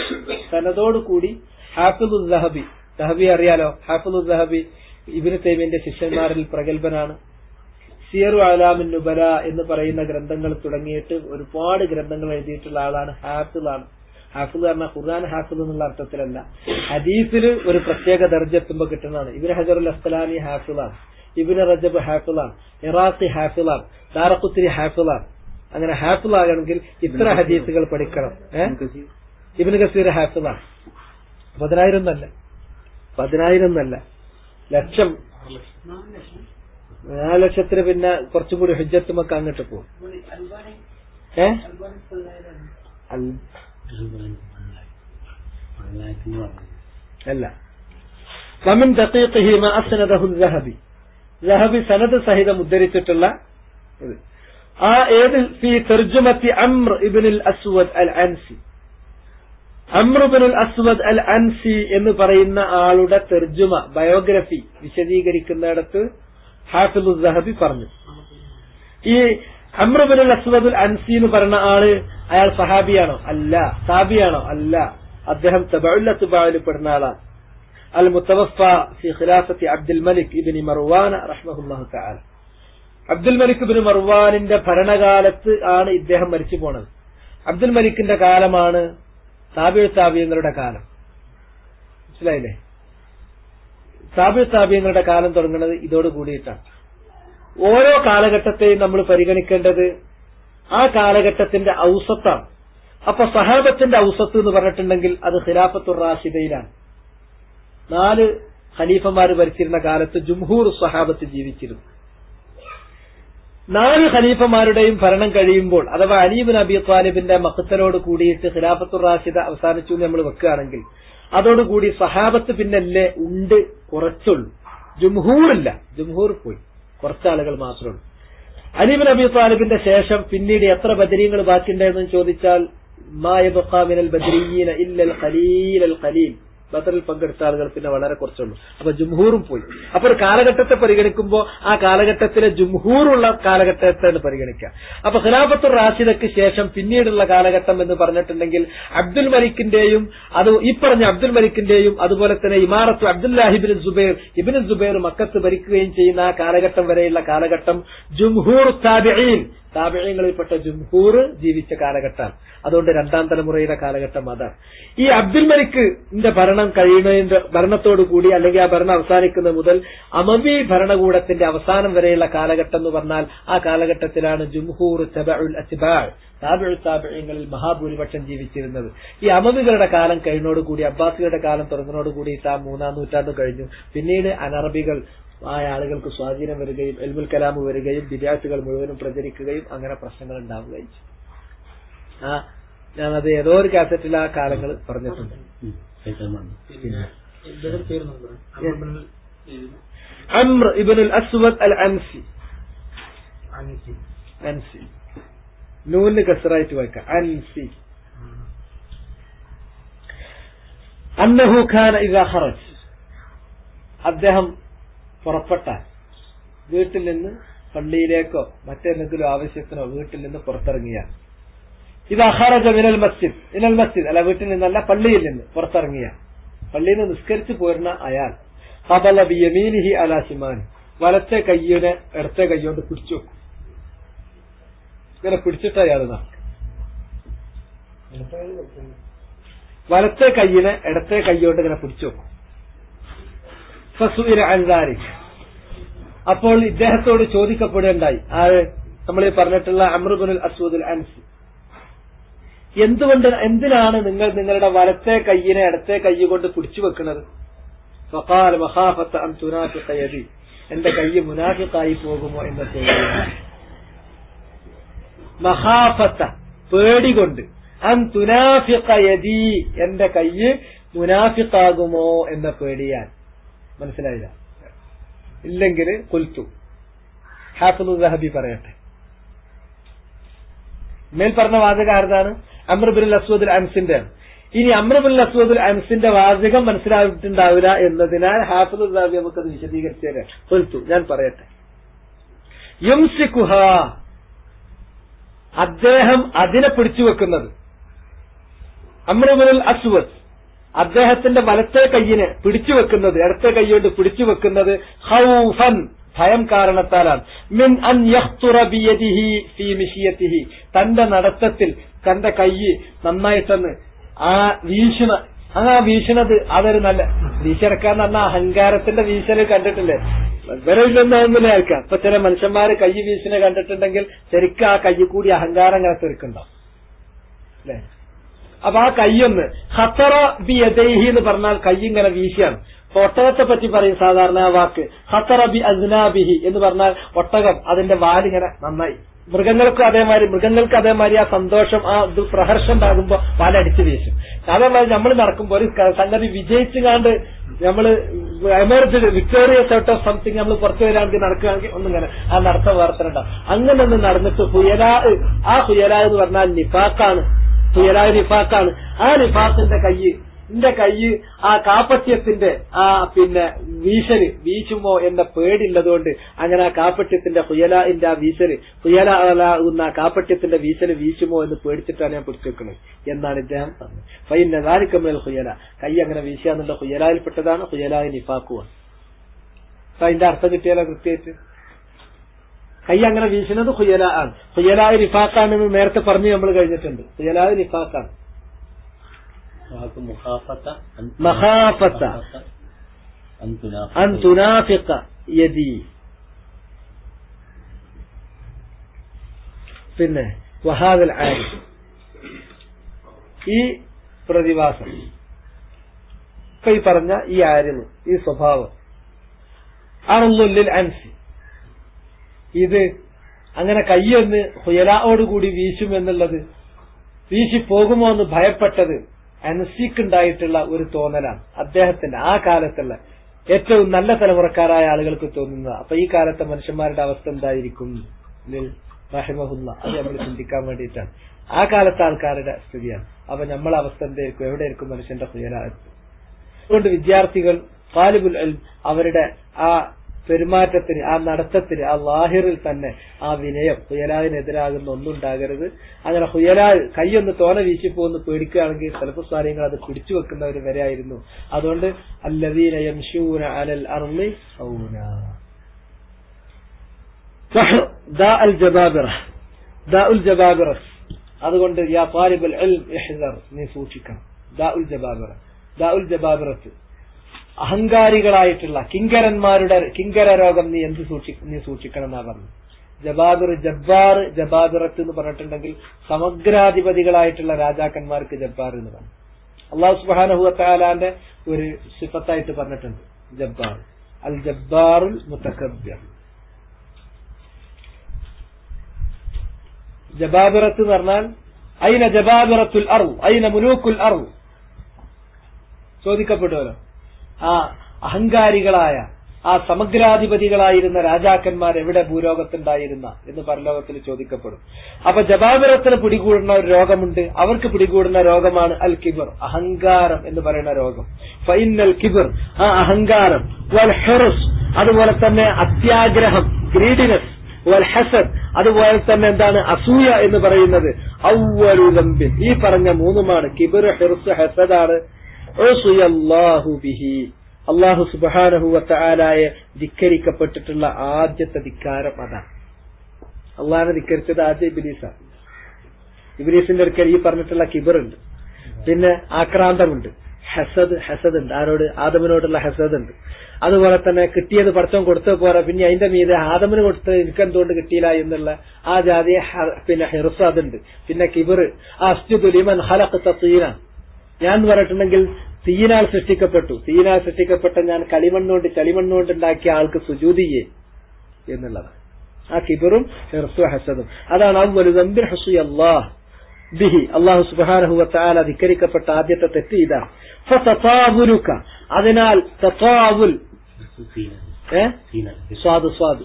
സനദോട് കൂടി ഹാഫിദു ദഹബി ദഹബി അറിയാലോ ഹാഫിദു ദഹബി ഇബിന് തൈമിന്റെ ശിഷ്യന്മാരിൽ പ്രഗത്ഭനാണ് സിയറു അലാമിൻ നുബല എന്ന് പറയുന്ന ഗ്രന്ഥങ്ങൾ തുടങ്ങിയിട്ട് ഒരുപാട് ഗ്രന്ഥങ്ങൾ എഴുതിയിട്ടുള്ള ആളാണ് ഹാഫിളാണ് ഹാഫിൾ പറഞ്ഞാൽ ഖുർആൻ ഹാഫിൾ എന്നുള്ള അർത്ഥത്തിലല്ല ഹദീസിൽ ഒരു പ്രത്യേക ദർജ എത്തുമ്പോൾ കിട്ടുന്നതാണ് ഇബിൻ ഹജറുൽ അസ്തലാനി ഹാഫിളാണ് ഇബിന് റജബ് ഹാഫിളാണ് ഇറാഖി ഹാഫിളാണ് ദാറഖുത്തിരി ഹാഫിളാണ് അങ്ങനെ ഹാഫിളാകണമെങ്കിൽ ഇത്ര ഹദീസുകൾ പഠിക്കണം ഏഹ് ഇബിന് കസീർ ഹാഫിളാണ് പതിനായിരം എന്നല്ല പതിനായിരം എന്നല്ല ലക്ഷം നാല് ലക്ഷത്തിന് പിന്നെ കുറച്ചും കൂടി ഹുജ്ജത്തുമൊക്കെ അങ്ങോട്ട് പോകും ഏ അൽ- അല്ല വമിൻ ദഖീഖിഹി മാ അസ്നദഹു الذهبي ذهبي സനദ് സഹിതം ഉദ്ധരിച്ചിട്ടുള്ള ഇത് ആ ഏത് ഫി തർജുമത്തി അംർ ഇബ്നുൽ അസ്വദ് അൽ അൻസി അംർ ഇബ്നുൽ അസ്വദ് അൽ അൻസി എന്ന് പറയുന്ന ആളുടെ തെർജുമ ബയോഗ്രഫി വിശദീകരിക്കുന്നിടത്ത് ഹാഫിദു സഹബി പറഞ്ഞു ഈ അമ്രബുൽ അസ്വദുൽ അൻസി എന്ന് പറഞ്ഞ ആള് അയാൾ സഹാബിയാണോ അല്ല സാബിയാണോ അല്ല അദ്ദേഹം തബഉൽ അത്ബായിൽ പെടുന്ന ആളാണ് അൽ മുത്തവഫ ഫി ഖിലാഫത്തി അബ്ദുൽ മലിക് ഇബ്നി മർവാൻ റഹ്മഹുല്ലാഹു തആല അബ്ദുൽ മലിക് ഇബ്നു മർവാനിന്റെ ഭരണകാലത്ത് ആണ് ഇദ്ദേഹം മരിച്ചു പോണത് അബ്ദുൽ മലിക്കിന്റെ കാലമാണ് താബിഴ് താബിയങ്ങളുടെ കാലം മനസ്സിലായില്ലേ താബിഴ് താബിയങ്ങളുടെ കാലം തുടങ്ങുന്നത് ഇതോട് കൂടിയിട്ടാണ് ഓരോ കാലഘട്ടത്തെയും നമ്മൾ പരിഗണിക്കേണ്ടത് ആ കാലഘട്ടത്തിന്റെ ഔസത്താണ് അപ്പൊ സഹാബത്തിന്റെ ഔസത്ത് എന്ന് പറഞ്ഞിട്ടുണ്ടെങ്കിൽ അത് ഖിലാഫത്തുർ റാഷിദയിലാണ് നാല് ഖലീഫമാര് ഭരിച്ചിരുന്ന കാലത്ത് ജുംഹൂർ സഹാബത്ത് ജീവിച്ചിരുന്നു നാല് ഖലീഫമാരുടെയും ഭരണം കഴിയുമ്പോൾ അഥവാ അലീബിൻ അബി താലിബിന്റെ മക്കത്തലോട് കൂടിയിട്ട് ഖിലാഫത്തുർ റാഷിദ അവസാനിച്ചു എന്ന് നമ്മൾ വെക്കുകയാണെങ്കിൽ അതോടുകൂടി സഹാബത്ത് പിന്നല്ലേ ഉണ്ട് കുറച്ചുള്ളൂ ജുംഹൂറില്ല ജുംഹൂർ പോയി കുറച്ചാളുകൾ മാത്രമേ ഉള്ളൂ അലീബിൻ അബി താലിബിന്റെ ശേഷം പിന്നീട് എത്ര ബദരീങ്ങൾ ബാക്കിയുണ്ടെന്ന് ചോദിച്ചാൽ മായബിനൽ ബദരീന ഇല്ലൽ ഖലീൽ അൽ ഖലീൽ ബദറിൽ പങ്കെടുത്ത ആളുകൾ പിന്നെ വളരെ കുറച്ചുള്ളൂ അപ്പൊ ജുംഹൂറും പോയി അപ്പൊ ഒരു കാലഘട്ടത്തെ പരിഗണിക്കുമ്പോൾ ആ കാലഘട്ടത്തിലെ ജുംഹൂറുള്ള കാലഘട്ടത്തെയാണ് പരിഗണിക്കുക അപ്പൊ ഖിലാഫത്തുർ റാഷിദക്ക് ശേഷം പിന്നീടുള്ള കാലഘട്ടം എന്ന് പറഞ്ഞിട്ടുണ്ടെങ്കിൽ അബ്ദുൽ മലിക്കിന്റെയും അത് ഈ പറഞ്ഞ അബ്ദുൽ മലിക്കിന്റെയും അതുപോലെ തന്നെ ഇമാറത്ത് അബ്ദുല്ലാഹിബിൻ സുബൈർ ഇബിൻ സുബൈർ മക്കത്ത് ഭരിക്കുകയും ചെയ്യുന്ന ആ കാലഘട്ടം വരെയുള്ള കാലഘട്ടം ജുംഹൂർ താബിഈൻ താബിഴങ്ങളിൽപ്പെട്ട ജുംഹൂർ ജീവിച്ച കാലഘട്ടമാണ് അതുകൊണ്ട് രണ്ടാം തലമുറയുടെ കാലഘട്ടം അതാണ് ഈ അബ്ദുൽ മലിക്കിന്റെ ഭരണം കഴിയുന്നതിന്റെ ഭരണത്തോടു കൂടി അല്ലെങ്കിൽ ആ ഭരണം അവസാനിക്കുന്നത് മുതൽ അമവി ഭരണകൂടത്തിന്റെ അവസാനം വരെയുള്ള കാലഘട്ടം എന്ന് പറഞ്ഞാൽ ആ കാലഘട്ടത്തിലാണ് ജുംഹൂർ തബഉൽ അത്ബാൾ താബിഴ് താബിഴങ്ങളിൽ മഹാഭൂരിപക്ഷം ജീവിച്ചിരുന്നത് ഈ അമവികളുടെ കാലം കഴിഞ്ഞോടുകൂടി അബ്ബാസികളുടെ കാലം തുറന്നതോടുകൂടി ആ മൂന്നാം നൂറ്റാണ്ട് കഴിഞ്ഞു പിന്നീട് അനറബികൾ ആയ ആളുകൾക്ക് സ്വാധീനം വരികയും എൽമുൽ കലാമ് വരികയും വിദ്യാർത്ഥികൾ മുഴുവനും പ്രചരിക്കുകയും അങ്ങനെ പ്രശ്നങ്ങൾ ഉണ്ടാവുകയും ചെയ്തു ആ ഞാനത് ഏതോ ഒരു കാസറ്റിൽ ആ കാലങ്ങൾ പറഞ്ഞിട്ടുണ്ട് പിന്നെ അമ്ര ഇബനുൽ അസ്വദ് അൽ അൻസി അൻസി നൂന് കസറായിട്ട് വായിക്കാം അൻസി അന്നഹു ഖാന ഇദാ ഖറജ് അദ്ദേഹം പുറപ്പെട്ടാൽ വീട്ടിൽ നിന്ന് പള്ളിയിലേക്കോ മറ്റെന്തെങ്കിലും ആവശ്യത്തിനോ വീട്ടിൽ നിന്ന് പുറത്തിറങ്ങിയാൽ ഇത് അഹാറജ മിനൽ മസ്ജിദ് മിനൽ മസ്ജിദ് അല്ല വീട്ടിൽ നിന്നല്ല പള്ളിയിൽ നിന്ന് പുറത്തിറങ്ങിയ പള്ളിയിൽ നിന്ന് നിസ്കരിച്ചു പോരുന്ന അയാൾ ഹബല ബിയമീനിഹി അലാശിമാൻ വലത്തെ കയ്യിനെ ഇടത്തെ കൈയോണ്ട് പിടിച്ചു വെക്കും ഇങ്ങനെ പിടിച്ചിട്ട് അയാൾ നടക്കും വലത്തെ കയ്യിനെ ഇടത്തെ കൈയോണ്ട് ഇങ്ങനെ പിടിച്ചു വെക്കും ഫസുഇല അൻ ദാലിക് അപ്പോൾ ഇദ്ദേഹത്തോട് ചോദിക്കപ്പെടുകയുണ്ടായി ആര് നമ്മൾ ഈ പറഞ്ഞിട്ടുള്ള അമ്രുബുൽ അസൂദുൽ അൻസി എന്തുകൊണ്ട് എന്തിനാണ് നിങ്ങൾ നിങ്ങളുടെ വലത്തെ കയ്യിനെ ഇടത്തെ കൈ കൊണ്ട് പിടിച്ചു വെക്കുന്നത് ഫഖാൽ മഹാഫത്ത അൻ തുനാഫിഖ യദി എന്റെ കൈ മുനാഫിഖായി പോകുമോ എന്ന പേടിയാണ് മഹാഫത്ത പേടികൊണ്ട് അൻ തുനാഫിഖ യദി എന്റെ കൈ മുനാഫിഖാകുമോ എന്ന പേടിയാൻ മനസ്സിലായില്ല ഇല്ലെങ്കിൽ കൊൽത്തു ഹാഫിദു ദഹബി പറയട്ടെ മേൽ പറഞ്ഞ വാചക ആരതാണ് അമ്രബുൽ അസ്വദുൽ അൻസിന്റെ ഇനി അമ്രബുൽ അസ്വദുൽ അൻസിന്റെ വാചകം മനസ്സിലായിട്ടുണ്ടാവില്ല എന്നതിനാൽ ഹാഫിദു ദഹബി നമുക്കത് വിശദീകരിച്ചു തരാം കൊൽത്തു ഞാൻ പറയട്ടെ യുംസിക്കുഹ അദ്ദേഹം അതിനെ പിടിച്ചു വെക്കുന്നത് അമ്രബുൽ അസ്വദ് അദ്ദേഹത്തിന്റെ വലത്തെ കയ്യിനെ പിടിച്ചു വെക്കുന്നത് ഇടത്തെ കൈയോണ്ട് പിടിച്ചു വെക്കുന്നത് ഹൗഫൻ ഭയം കാരണത്താലാണ് മിൻ അൻ യഖ്തുറ ബിയദിഹി ഫീ മിഷിയത്തിഹി തന്റെ നടത്തത്തിൽ തന്റെ കൈ നന്നായിട്ടെന്ന് ആ വീശുന്ന ആ വീശണത് അതൊരു നല്ല വീശിറക്കാന്ന് പറഞ്ഞ അഹങ്കാരത്തിന്റെ വീശല് കണ്ടിട്ടില്ലേ വിവരമില്ലെന്നൊന്നുമില്ല ആൾക്കാർ ഇപ്പൊ ചില മനുഷ്യന്മാര് കൈ വീശിനെ കണ്ടിട്ടുണ്ടെങ്കിൽ ശരിക്കും ആ കൈ കൂടി അഹങ്കാരം ഇങ്ങനെ തെറുക്കുണ്ടാവും അല്ലേ അപ്പൊ ആ കൈയൊന്ന് ഖത്തറ ബി യദൈഹി എന്ന് പറഞ്ഞാൽ കൈ ഇങ്ങനെ വീശിയാണ് അപ്പൊ ഒട്ടകത്തെ പറ്റി പറയും സാധാരണ ആ വാക്ക് ഖത്തറ ബി അസ്നാബിഹി എന്ന് പറഞ്ഞാൽ ഒട്ടകം അതിന്റെ വാലിങ്ങനെ നന്നായി മൃഗങ്ങൾക്കും അതേമാതിരി മൃഗങ്ങൾക്ക് അതേമാതിരി ആ സന്തോഷം ആ ഇത് പ്രഹർഷം ഉണ്ടാകുമ്പോ വാലടിച്ച് വീശും അതേമാതിരി നമ്മൾ നടക്കുമ്പോൾ ഒരു ക- സംഗതി വിജയിച്ചുകാണ്ട് നമ്മള് emerge victorious out of something നമ്മൾ പുറത്തു വരാണെങ്കിൽ നടക്കുകയാണെങ്കിൽ ഒന്നിങ്ങനെ ആ നടത്ത വാർത്തനുണ്ടാവും അങ്ങനെ ഒന്ന് നടന്നിട്ട് ഹുയലാ ആ ഹുയലാ എന്ന് പറഞ്ഞാൽ നിഫാക്കാണ് ഹുയലാ നിഫാക്കാണ് ആ നിഫാക്കിന്റെ കൈ എന്റെ കൈ ആ കാപ്പട്യത്തിന്റെ ആ പിന്നെ വീശല് വീശുമോ എന്ന പേടില്ലതുകൊണ്ട് അങ്ങനെ ആ കാപ്പട്യത്തിന്റെ ഹുയലാന്റെ ആ വീശല് ഹുയലാകുന്ന ആ കാപ്പട്യത്തിന്റെ വീശല് വീശുമോ എന്ന് പേടിച്ചിട്ടാണ് ഞാൻ പിടിച്ചു വെക്കുന്നത് എന്നാണ് ഇദ്ദേഹം പറഞ്ഞത് ഫൈന ദാരിക്കമ്മൽ ഹുയല കൈ അങ്ങനെ വീശാന്നുള്ള ഹുയലായിൽപ്പെട്ടതാണ് ഹുയലായി നിഫാക്കുവാൻ അപ്പൊ അതിന്റെ അർത്ഥം കിട്ടിയാലോ കൃത്യമായിട്ട് കൈ അങ്ങനെ വീശുന്നത് ഹുയല ആണ് ഹുയലായ നിഫാക്കാണെന്ന് നേരത്തെ പറഞ്ഞു നമ്മൾ കഴിഞ്ഞിട്ടുണ്ട് ഹുയലായ നിഫാക്കാണ് വാക്ക് മുഖാഫത്ത അൻ- മഹാഫത്ത അൻ തുനാഫിഖ. അൻ തുനാഫിഖ യദി പിന്നെ വഹാദൽ ആരി ഈ പ്രതിഭാസം ഇപ്പൊ ഈ പറഞ്ഞ ഈ ആര്യന് ഈ സ്വഭാവം ആണുള്ളിൽ അൻസി ഇത് അങ്ങനെ കയ്യൊന്ന് ഹുയലായോടുകൂടി വീശുമെന്നുള്ളത് വീശി പോകുമോ എന്ന് ഭയപ്പെട്ടത് അൻസിക്കുണ്ടായിട്ടുള്ള ഒരു തോന്നലാണ് അദ്ദേഹത്തിന്റെ ആ കാലത്തുള്ള ഏറ്റവും നല്ല തലമുറക്കാരായ ആളുകൾക്ക് തോന്നുന്നത് അപ്പൊ ഈ കാലത്തെ മനുഷ്യന്മാരുടെ അവസ്ഥ എന്തായിരിക്കും ലിൽ റഹിമഹുല്ല അത് നമ്മൾ ചിന്തിക്കാൻ വേണ്ടിയിട്ടാണ് ആ കാലത്തെ ആൾക്കാരുടെ സ്ഥിതിയാണ് അപ്പൊ നമ്മളെ അവസ്ഥ എന്തായിരിക്കും എവിടെയായിരിക്കും മനുഷ്യന്റെ ഹുയലായത് അതുകൊണ്ട് വിദ്യാർത്ഥികൾ താലിബുൽ ഇൽം അവരുടെ ആ പെരുമാറ്റത്തിന് ആ നടത്തത്തിന് ആ ലാഹിറിൽ തന്നെ ആ വിനയം ഹുയലാവിനെതിരാകുന്ന ഒന്നുണ്ടാകരുത് അങ്ങനെ ഹുയലാൽ കൈയൊന്ന് തോന വീശിപ്പോന്ന് പേടിക്കുകയാണെങ്കിൽ ചിലപ്പോൾ സാരികൾ അത് പിടിച്ചു വെക്കുന്നവർ വരെ ആയിരുന്നു അതുകൊണ്ട് അല്ലദീന യംശൂന അലൽ അർളി ഹൗന ദാ അൽ ജബാബിറ ദാ ഉൽ ജബാബിറ അതുകൊണ്ട് യാ താലിബുൽ ഇൽം ഇഹ്ദർ നീ സൂക്ഷിക്കണം ദാ ഉൽ ജബാബിറ ദാ ഉൽ ജബാബിറത്ത് അഹങ്കാരികളായിട്ടുള്ള കിങ്കരന്മാരുടെ കിങ്കര രോഗം നീ എന്ത് സൂക്ഷി നീ സൂക്ഷിക്കണം എന്നാ പറഞ്ഞു ജബാബിർ ജബ്ബാർ ജബാബിറത്ത് എന്ന് പറഞ്ഞിട്ടുണ്ടെങ്കിൽ സമഗ്രാധിപതികളായിട്ടുള്ള രാജാക്കന്മാർക്ക് ജബ്ബാർ എന്ന് പറഞ്ഞു അള്ളാഹു സുബാനഹുഅത്താലാന്റെ ഒരു സിഫത്തായിട്ട് പറഞ്ഞിട്ടുണ്ട് ജബ്ബാർ അൽ ജബ്ബാറുൽ മുത്തക്കബ്യർ ജബാബിറത്ത് എന്ന് പറഞ്ഞാൽ അയിന ജബാബിറത്തുൽ അറു അയിന മുലൂക്കുൽ അറു ചോദിക്കപ്പെടുമല്ലോ ആ അഹങ്കാരികളായ ആ സമഗ്രാധിപതികളായിരുന്ന രാജാക്കന്മാർ എവിടെ ഭൂലോകത്തുണ്ടായിരുന്ന എന്ന് പരലോകത്തിൽ ചോദിക്കപ്പെടും അപ്പൊ ജബാബിറത്തിന് പിടികൂടുന്ന ഒരു രോഗമുണ്ട് അവർക്ക് പിടികൂടുന്ന രോഗമാണ് അൽ കിബർ അഹങ്കാരം എന്ന് പറയുന്ന രോഗം ഫൈനൽ കിബർ ആ അഹങ്കാരം വൽ ഹെറുസ് അതുപോലെ തന്നെ അത്യാഗ്രഹം ഗ്രീഡിനെസ് വൽ ഹസദ് അതുപോലെ തന്നെ എന്താണ് അസൂയ എന്ന് പറയുന്നത് ഔവലു ദമ്പിൻ ഈ പറഞ്ഞ മൂന്നുമാണ് കിബർ ഹിർസ് ഹസദാണ് ഉസിയല്ലാഹു ബിഹി അള്ളാഹു സുബാനഹുവത്താലായ ധിക്കരിക്കപ്പെട്ടിട്ടുള്ള ആദ്യത്തെ ധിക്കാരം അതാണ് അള്ളാഹിനെ ധിക്കരിച്ചത് ആദ്യ ഇബിലീസാണ് ഇബിലീസിന്റെ അടുക്കൽ ഈ പറഞ്ഞിട്ടുള്ള കിബറുണ്ട് പിന്നെ ആക്രാന്തമുണ്ട് ഹസദ് ഹസദ് ഉണ്ട് ആരോട് ആദമിനോടുള്ള ഹസദ് ഉണ്ട് അതുപോലെ തന്നെ കിട്ടിയത് പഠിത്തം കൊടുത്തു പോരാ പിന്നെ അതിന്റെ മീതെ ആദമിന് കൊടുത്തത് എനിക്ക് എന്തുകൊണ്ട് കിട്ടിയില്ല എന്നുള്ള ആ ജാതി പിന്നെ ഹിർസ് അതുണ്ട് പിന്നെ കിബർ ആ അസ്ജുദ് ലിമൻ ഹലഖ് തീന ഞാൻ എന്ന് പറഞ്ഞിട്ടുണ്ടെങ്കിൽ തീനാൽ സൃഷ്ടിക്കപ്പെട്ടു തീനാൽ സൃഷ്ടിക്കപ്പെട്ട ഞാൻ കളിമണ്ണുകൊണ്ട് ചളിമണ്ണുകൊണ്ട് ഉണ്ടാക്കിയ ആൾക്ക് സുജൂതിയെ എന്നുള്ളതാണ് ആ കിബറും ഹിർസു ഹസദും അതാണ് അവലു ദംബിർ ഹസു അള്ളാഹ് ബിഹി അള്ളാഹു സുബാനഹുവത്താല ധിക്കരിക്കപ്പെട്ട ആദ്യത്തെ തെറ്റ് ഇതാണ് ഫതതാവുലുക. അതിനാൽ തത്താവുൽ സീന ഏ സീന സ്വാദ് സ്വാദ്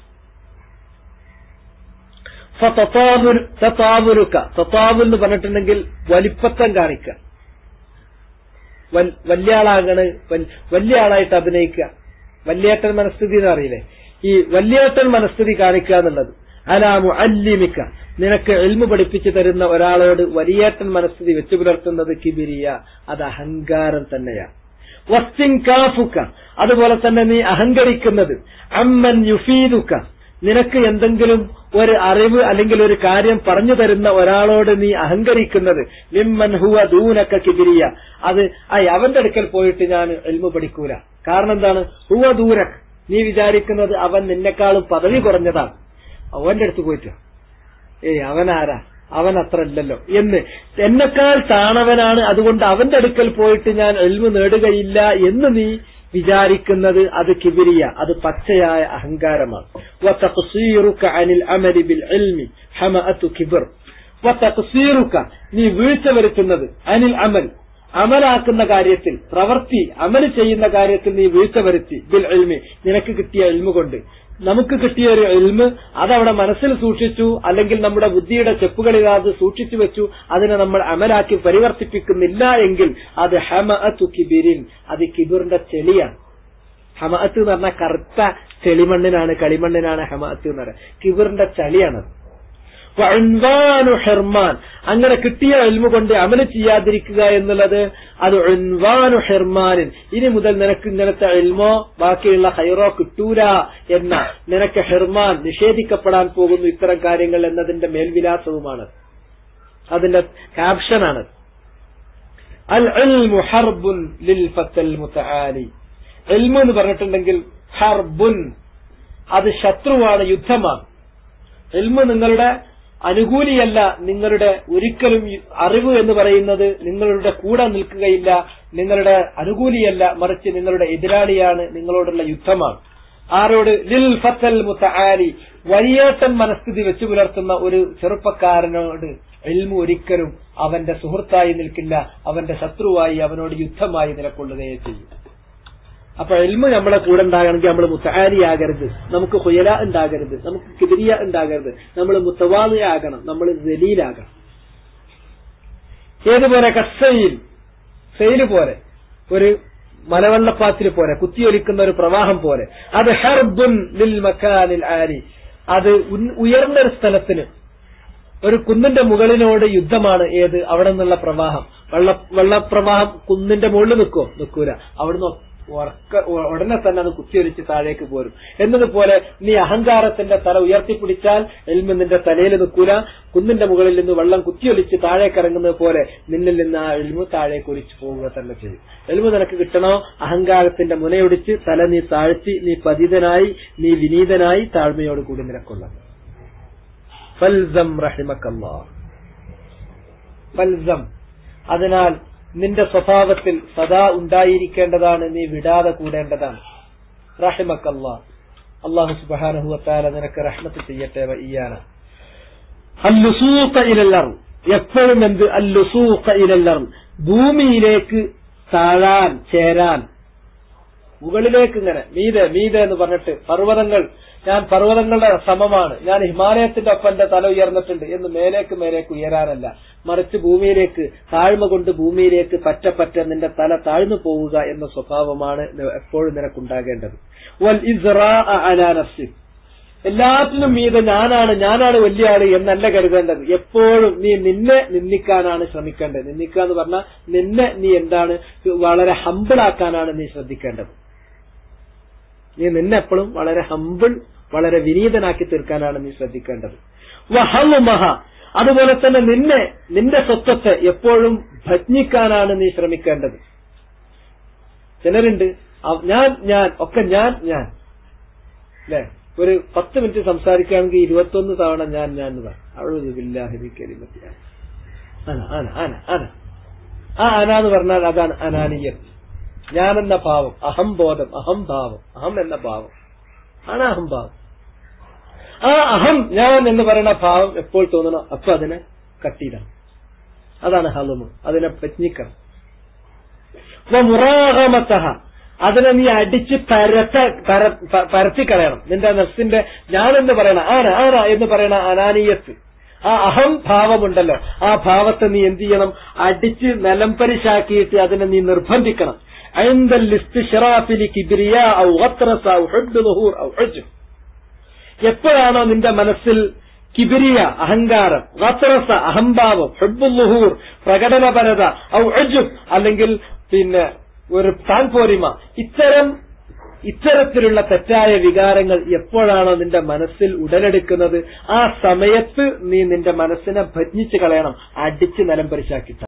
ഫതതാവുൽ തത്താവുലുക. തത്താവുൽ എന്ന് പറഞ്ഞിട്ടുണ്ടെങ്കിൽ വലിപ്പത്തം കാണിക്കുക വൽ- വലിയ ആളാകണ് വൽ- വലിയ ആളായിട്ട് അഭിനയിക്കുക വല്യേട്ടൻ മനസ്ഥിതി എന്ന് അറിയില്ലേ ഈ വല്യേട്ടൻ മനസ്ഥിതി കാണിക്കുക എന്നുള്ളത് അലാമു അല്ലിമിക്ക നിനക്ക് എൽമു പഠിപ്പിച്ചു തരുന്ന ഒരാളോട് വലിയേട്ടൻ മനസ്ഥിതി വെച്ചു പുലർത്തുന്നത് കിബിരിയ അത് അഹങ്കാരം തന്നെയാണ് വസ്തിങ്കാഫുക്ക അതുപോലെ തന്നെ നീ അഹങ്കരിക്കുന്നത് അമ്മൻ യുഫീദുക്ക നിനക്ക് എന്തെങ്കിലും ഒരു അറിവ് അല്ലെങ്കിൽ ഒരു കാര്യം പറഞ്ഞു തരുന്ന ഒരാളോട് നീ അഹങ്കരിക്കുന്നത് മിമ്മൻ ഹുവ ദൂനക്ക കിബിരിയ അത് ആ അവന്റെ അടുക്കൽ പോയിട്ട് ഞാൻ എൽമു പഠിക്കൂല കാരണം എന്താണ് ഹുവ ദൂരക് നീ വിചാരിക്കുന്നത് അവൻ നിന്നെക്കാളും പദവി കുറഞ്ഞതാണ് അവന്റെ അടുത്ത് പോയിട്ട് ഏയ് അവനാരാ അവൻ അത്ര അല്ലല്ലോ എന്ന് എന്നെക്കാൾ താണവനാണ് അതുകൊണ്ട് അവന്റെ അടുക്കൽ പോയിട്ട് ഞാൻ എൽമ് നേടുകയില്ല എന്ന് നീ വിചാരിക്കുന്നത് അത് കിബിരിയ അത് പച്ചയായ അഹങ്കാരമാണ് وَتَقْصِيرُكَ عَنِ الْعَمَلِ بِالْعِلْمِ حَمَأَةُ كِبْرٍ وَتَقْصِيرُكَ നീ വീഴ്ച വരുത്തുന്നത് അനിൽ അമൽ അമലാക്കുന്ന കാര്യത്തിൽ പ്രവർത്തി അമൽ ചെയ്യുന്ന കാര്യത്തിൽ നീ വീഴ്ച വരുത്തി ബിൽ എൽമി നിനക്ക് കിട്ടിയ എൽമ കൊണ്ട് നമുക്ക് കിട്ടിയ ഒരു എൽമ് അതവിടെ മനസ്സിൽ സൂക്ഷിച്ചു അല്ലെങ്കിൽ നമ്മുടെ ബുദ്ധിയുടെ ചെപ്പുകളിൽ അത് സൂക്ഷിച്ചു വെച്ചു അതിനെ നമ്മൾ അമലാക്കി പരിവർത്തിപ്പിക്കുന്നില്ല എങ്കിൽ അത് ഹമ കിബിരിൻ അത് കിബിറിന്റെ ചെളിയാണ് ഹമഅത്ത് എന്ന് പറഞ്ഞാൽ കറുത്ത ചെളിമണ്ണിനാണ് കളിമണ്ണിനാണ് ഹമഅത്ത് എന്ന് പറയുന്നത് കിബിറിന്റെ ചളിയാണത് വഅൻവാനു ഹിർമാൻ അങ്ങനെ കിട്ടിയ എൽമ കൊണ്ട് അമല് ചെയ്യാതിരിക്കുക എന്നുള്ളത് അത് ഉൻവാനു ഹിർമാനിൻ ഇനി മുതൽ നിനക്ക് ഇങ്ങനത്തെ എൽമോ ബാക്കിയുള്ള ഹൈറോ കിട്ടൂല എന്ന നിനക്ക് ഹിർമാൻ നിഷേധിക്കപ്പെടാൻ പോകുന്നു ഇത്തരം കാര്യങ്ങൾ എന്നതിന്റെ മേൽവിലാസവുമാണ് അതിന്റെ ക്യാപ്ഷനാണ് അൽ ഇൽമു ഹർബുൻ ലിൽ ഫത്തൽ മുതആലി ഇൽമു എന്ന് പറഞ്ഞിട്ടുണ്ടെങ്കിൽ ഹർബുൻ അത് ശത്രുവാണ് യുദ്ധമാണ് ഇൽമു നിങ്ങളുടെ അനുകൂലിയല്ല നിങ്ങളുടെ ഒരിക്കലും അറിവ് എന്ന് പറയുന്നത് നിങ്ങളുടെ കൂടെ നിൽക്കുകയില്ല നിങ്ങളുടെ അനുകൂലിയല്ല മറിച്ച് നിങ്ങളുടെ എതിരാളിയാണ് നിങ്ങളോടുള്ള യുദ്ധമാണ് ആരോട് ലിൽ ഫത്തൽ മുത്തആലി വലിയേട്ടൻ മനസ്ഥിതി വെച്ചു പുലർത്തുന്ന ഒരു ചെറുപ്പക്കാരനോട് എൽമു ഒരിക്കലും അവന്റെ സുഹൃത്തായി നിൽക്കില്ല അവന്റെ ശത്രുവായി അവനോട് യുദ്ധമായി നിലകൊള്ളുകയേ ചെയ്യും അപ്പൊ എൽമ നമ്മളെ കൂടെ ഉണ്ടാകണമെങ്കിൽ നമ്മൾ മുത്തഹാരിയാകരുത് നമുക്ക് ഹുയല ഉണ്ടാകരുത് നമുക്ക് കിബിരിയ ഉണ്ടാകരുത് നമ്മൾ മുത്തവാദിയാകണം നമ്മൾ ദലീലാകണം ഏതുപോലെ കസയിൽ സെയില് പോലെ ഒരു മലവെള്ളപ്പാത്തിൽ പോലെ കുത്തിയൊലിക്കുന്ന ഒരു പ്രവാഹം പോലെ അത് ഹർബുൻ ലിൽ മക്കാനിൽ ആരി അത് ഉയർന്ന ഒരു സ്ഥലത്തിന് ഒരു കുന്നിന്റെ മുകളിനോട് യുദ്ധമാണ് ഏത് അവിടെ നിന്നുള്ള പ്രവാഹം വെള്ള വെള്ളപ്രവാഹം കുന്നിന്റെ മുകളിൽ നിൽക്കോ നിൽക്കൂല അവിടുന്ന് ഉറക്ക ഉടനെ തന്നെ അത് കുത്തിയൊലിച്ച് താഴേക്ക് പോരും എന്നതുപോലെ നീ അഹങ്കാരത്തിന്റെ തല ഉയർത്തിപ്പിടിച്ചാൽ എൽമ നിന്റെ തലയിൽ നിൽക്കൂല കുന്നിന്റെ മുകളിൽ നിന്ന് വെള്ളം കുത്തിയൊലിച്ച് താഴേക്ക് ഇറങ്ങുന്നത് പോലെ നിന്നിൽ നിന്ന് ആ എൽമു താഴേക്ക് ഒലിച്ചു പോവുക തന്നെ ചെയ്യും എൽമു നിനക്ക് കിട്ടണോ അഹങ്കാരത്തിന്റെ മുനയൊടിച്ച് തല നീ താഴ്ത്തി നീ പതിതനായി നീ വിനീതനായി താഴ്മയോട് കൂടി നിനക്കൊള്ളണം ഫൽസം റഹിമക്കല്ലാ ഫൽസം അതിനാൽ നിന്റെ സ്വഭാവത്തിൽ സദാ ഉണ്ടായിരിക്കേണ്ടതാണ് നീ വിടാതെ കൂടേണ്ടതാണ് റഹിമക്കല്ലാ അള്ളാഹു സുബാനഹുവത്താല നിനക്ക് റഹ്മത്ത് ചെയ്യട്ടെ ഇയാന അല്ലുസൂക്ക ഇലല്ലറും എപ്പോഴും എന്ത് അല്ലുസൂക്ക ഇലല്ലറും ഭൂമിയിലേക്ക് താഴാൻ ചേരാൻ മുകളിലേക്ക് ഇങ്ങനെ മീതെ മീതെ എന്ന് പറഞ്ഞിട്ട് പർവ്വതങ്ങൾ ഞാൻ പർവ്വതങ്ങളുടെ സമമാണ് ഞാൻ ഹിമാലയത്തിന്റെ ഒപ്പം എന്റെ തല ഉയർന്നിട്ടുണ്ട് എന്ന് മേലേക്ക് മേലേക്ക് ഉയരാനല്ല മറിച്ച് ഭൂമിയിലേക്ക് താഴ്മ കൊണ്ട് ഭൂമിയിലേക്ക് പറ്റ പറ്റ നിന്റെ തല താഴ്ന്നു പോവുക എന്ന സ്വഭാവമാണ് എപ്പോഴും നിനക്കുണ്ടാകേണ്ടത് വൽ ഇസ്റാ അലാ നഫ്സി എല്ലാത്തിനും മീതെ ഞാനാണ് ഞാനാണ് വലിയ ആള് എന്നല്ല കരുതേണ്ടത് എപ്പോഴും നീ നിന്നെ നിന്ദിക്കാനാണ് ശ്രമിക്കേണ്ടത് നിന്ദിക്കുക എന്ന് പറഞ്ഞാൽ നിന്നെ നീ എന്താണ് വളരെ ഹമ്പിളാക്കാനാണ് നീ ശ്രദ്ധിക്കേണ്ടത് നീ നിന്നെ എപ്പോഴും വളരെ ഹമ്പിൾ വളരെ വിനീതനാക്കി തീർക്കാനാണ് നീ ശ്രദ്ധിക്കേണ്ടത് വഹലുമഹ അതുപോലെ തന്നെ നിന്നെ നിന്റെ സ്വത്വത്തെ എപ്പോഴും ഭജ്ഞിക്കാനാണ് നീ ശ്രമിക്കേണ്ടത് ചിലരുണ്ട് ഞാൻ ഞാൻ ഒക്കെ ഞാൻ ഞാൻ അല്ലെ ഒരു പത്ത് മിനിറ്റ് സംസാരിക്കുകയാണെങ്കിൽ ഇരുപത്തൊന്ന് തവണ ഞാൻ ഞാൻ അവളുബില്ലാഹിരിക്കരിമത്തി ആന ആന ആന ആന ആ അന എന്ന് പറഞ്ഞാൽ അതാണ് അനാനീയം ഞാനെന്ന ഭാവം അഹംബോധം അഹംഭാവം അഹം എന്ന ഭാവം ആണ് അഹംഭാവം ആ അഹം ഞാൻ എന്ന് പറയുന്ന ഭാവം എപ്പോൾ തോന്നണോ അപ്പൊ അതിനെ കട്ടിയിടണം അതാണ് ഹലുമ് അതിനെ പ്രജ്ഞിക്കണം മുറാഹമത്തഹ അതിനെ നീ അടിച്ച് പരത്ത പരത്തിക്കളയണം നിന്റെ നഫ്സിന്റെ ഞാനെന്ന് പറയണ ആന ആന എന്ന് പറയണ അനാനീയത്ത് ആ അഹം ഭാവമുണ്ടല്ലോ ആ ഭാവത്തെ നീ എന്ത് ചെയ്യണം അടിച്ച് നിലം പരിശാക്കിയിട്ട് അതിനെ നീ നിർബന്ധിക്കണം എപ്പോഴാണോ നിന്റെ മനസ്സിൽ കിബിരിയ അഹങ്കാരം റത്രസ അഹംഭാവം ഹെബുല്ലുഹൂർ പ്രകടനപരത ഔ അജുബ് അല്ലെങ്കിൽ പിന്നെ ഒരു താൻപോരിമ ഇത്തരം ഇത്തരത്തിലുള്ള തെറ്റായ വികാരങ്ങൾ എപ്പോഴാണോ നിന്റെ മനസ്സിൽ ഉടലെടുക്കുന്നത് ആ സമയത്ത് നീ നിന്റെ മനസ്സിനെ ഭജ്ഞിച്ച് കളയണം അടിച്ച് നിലം പരിശാക്കിട്ട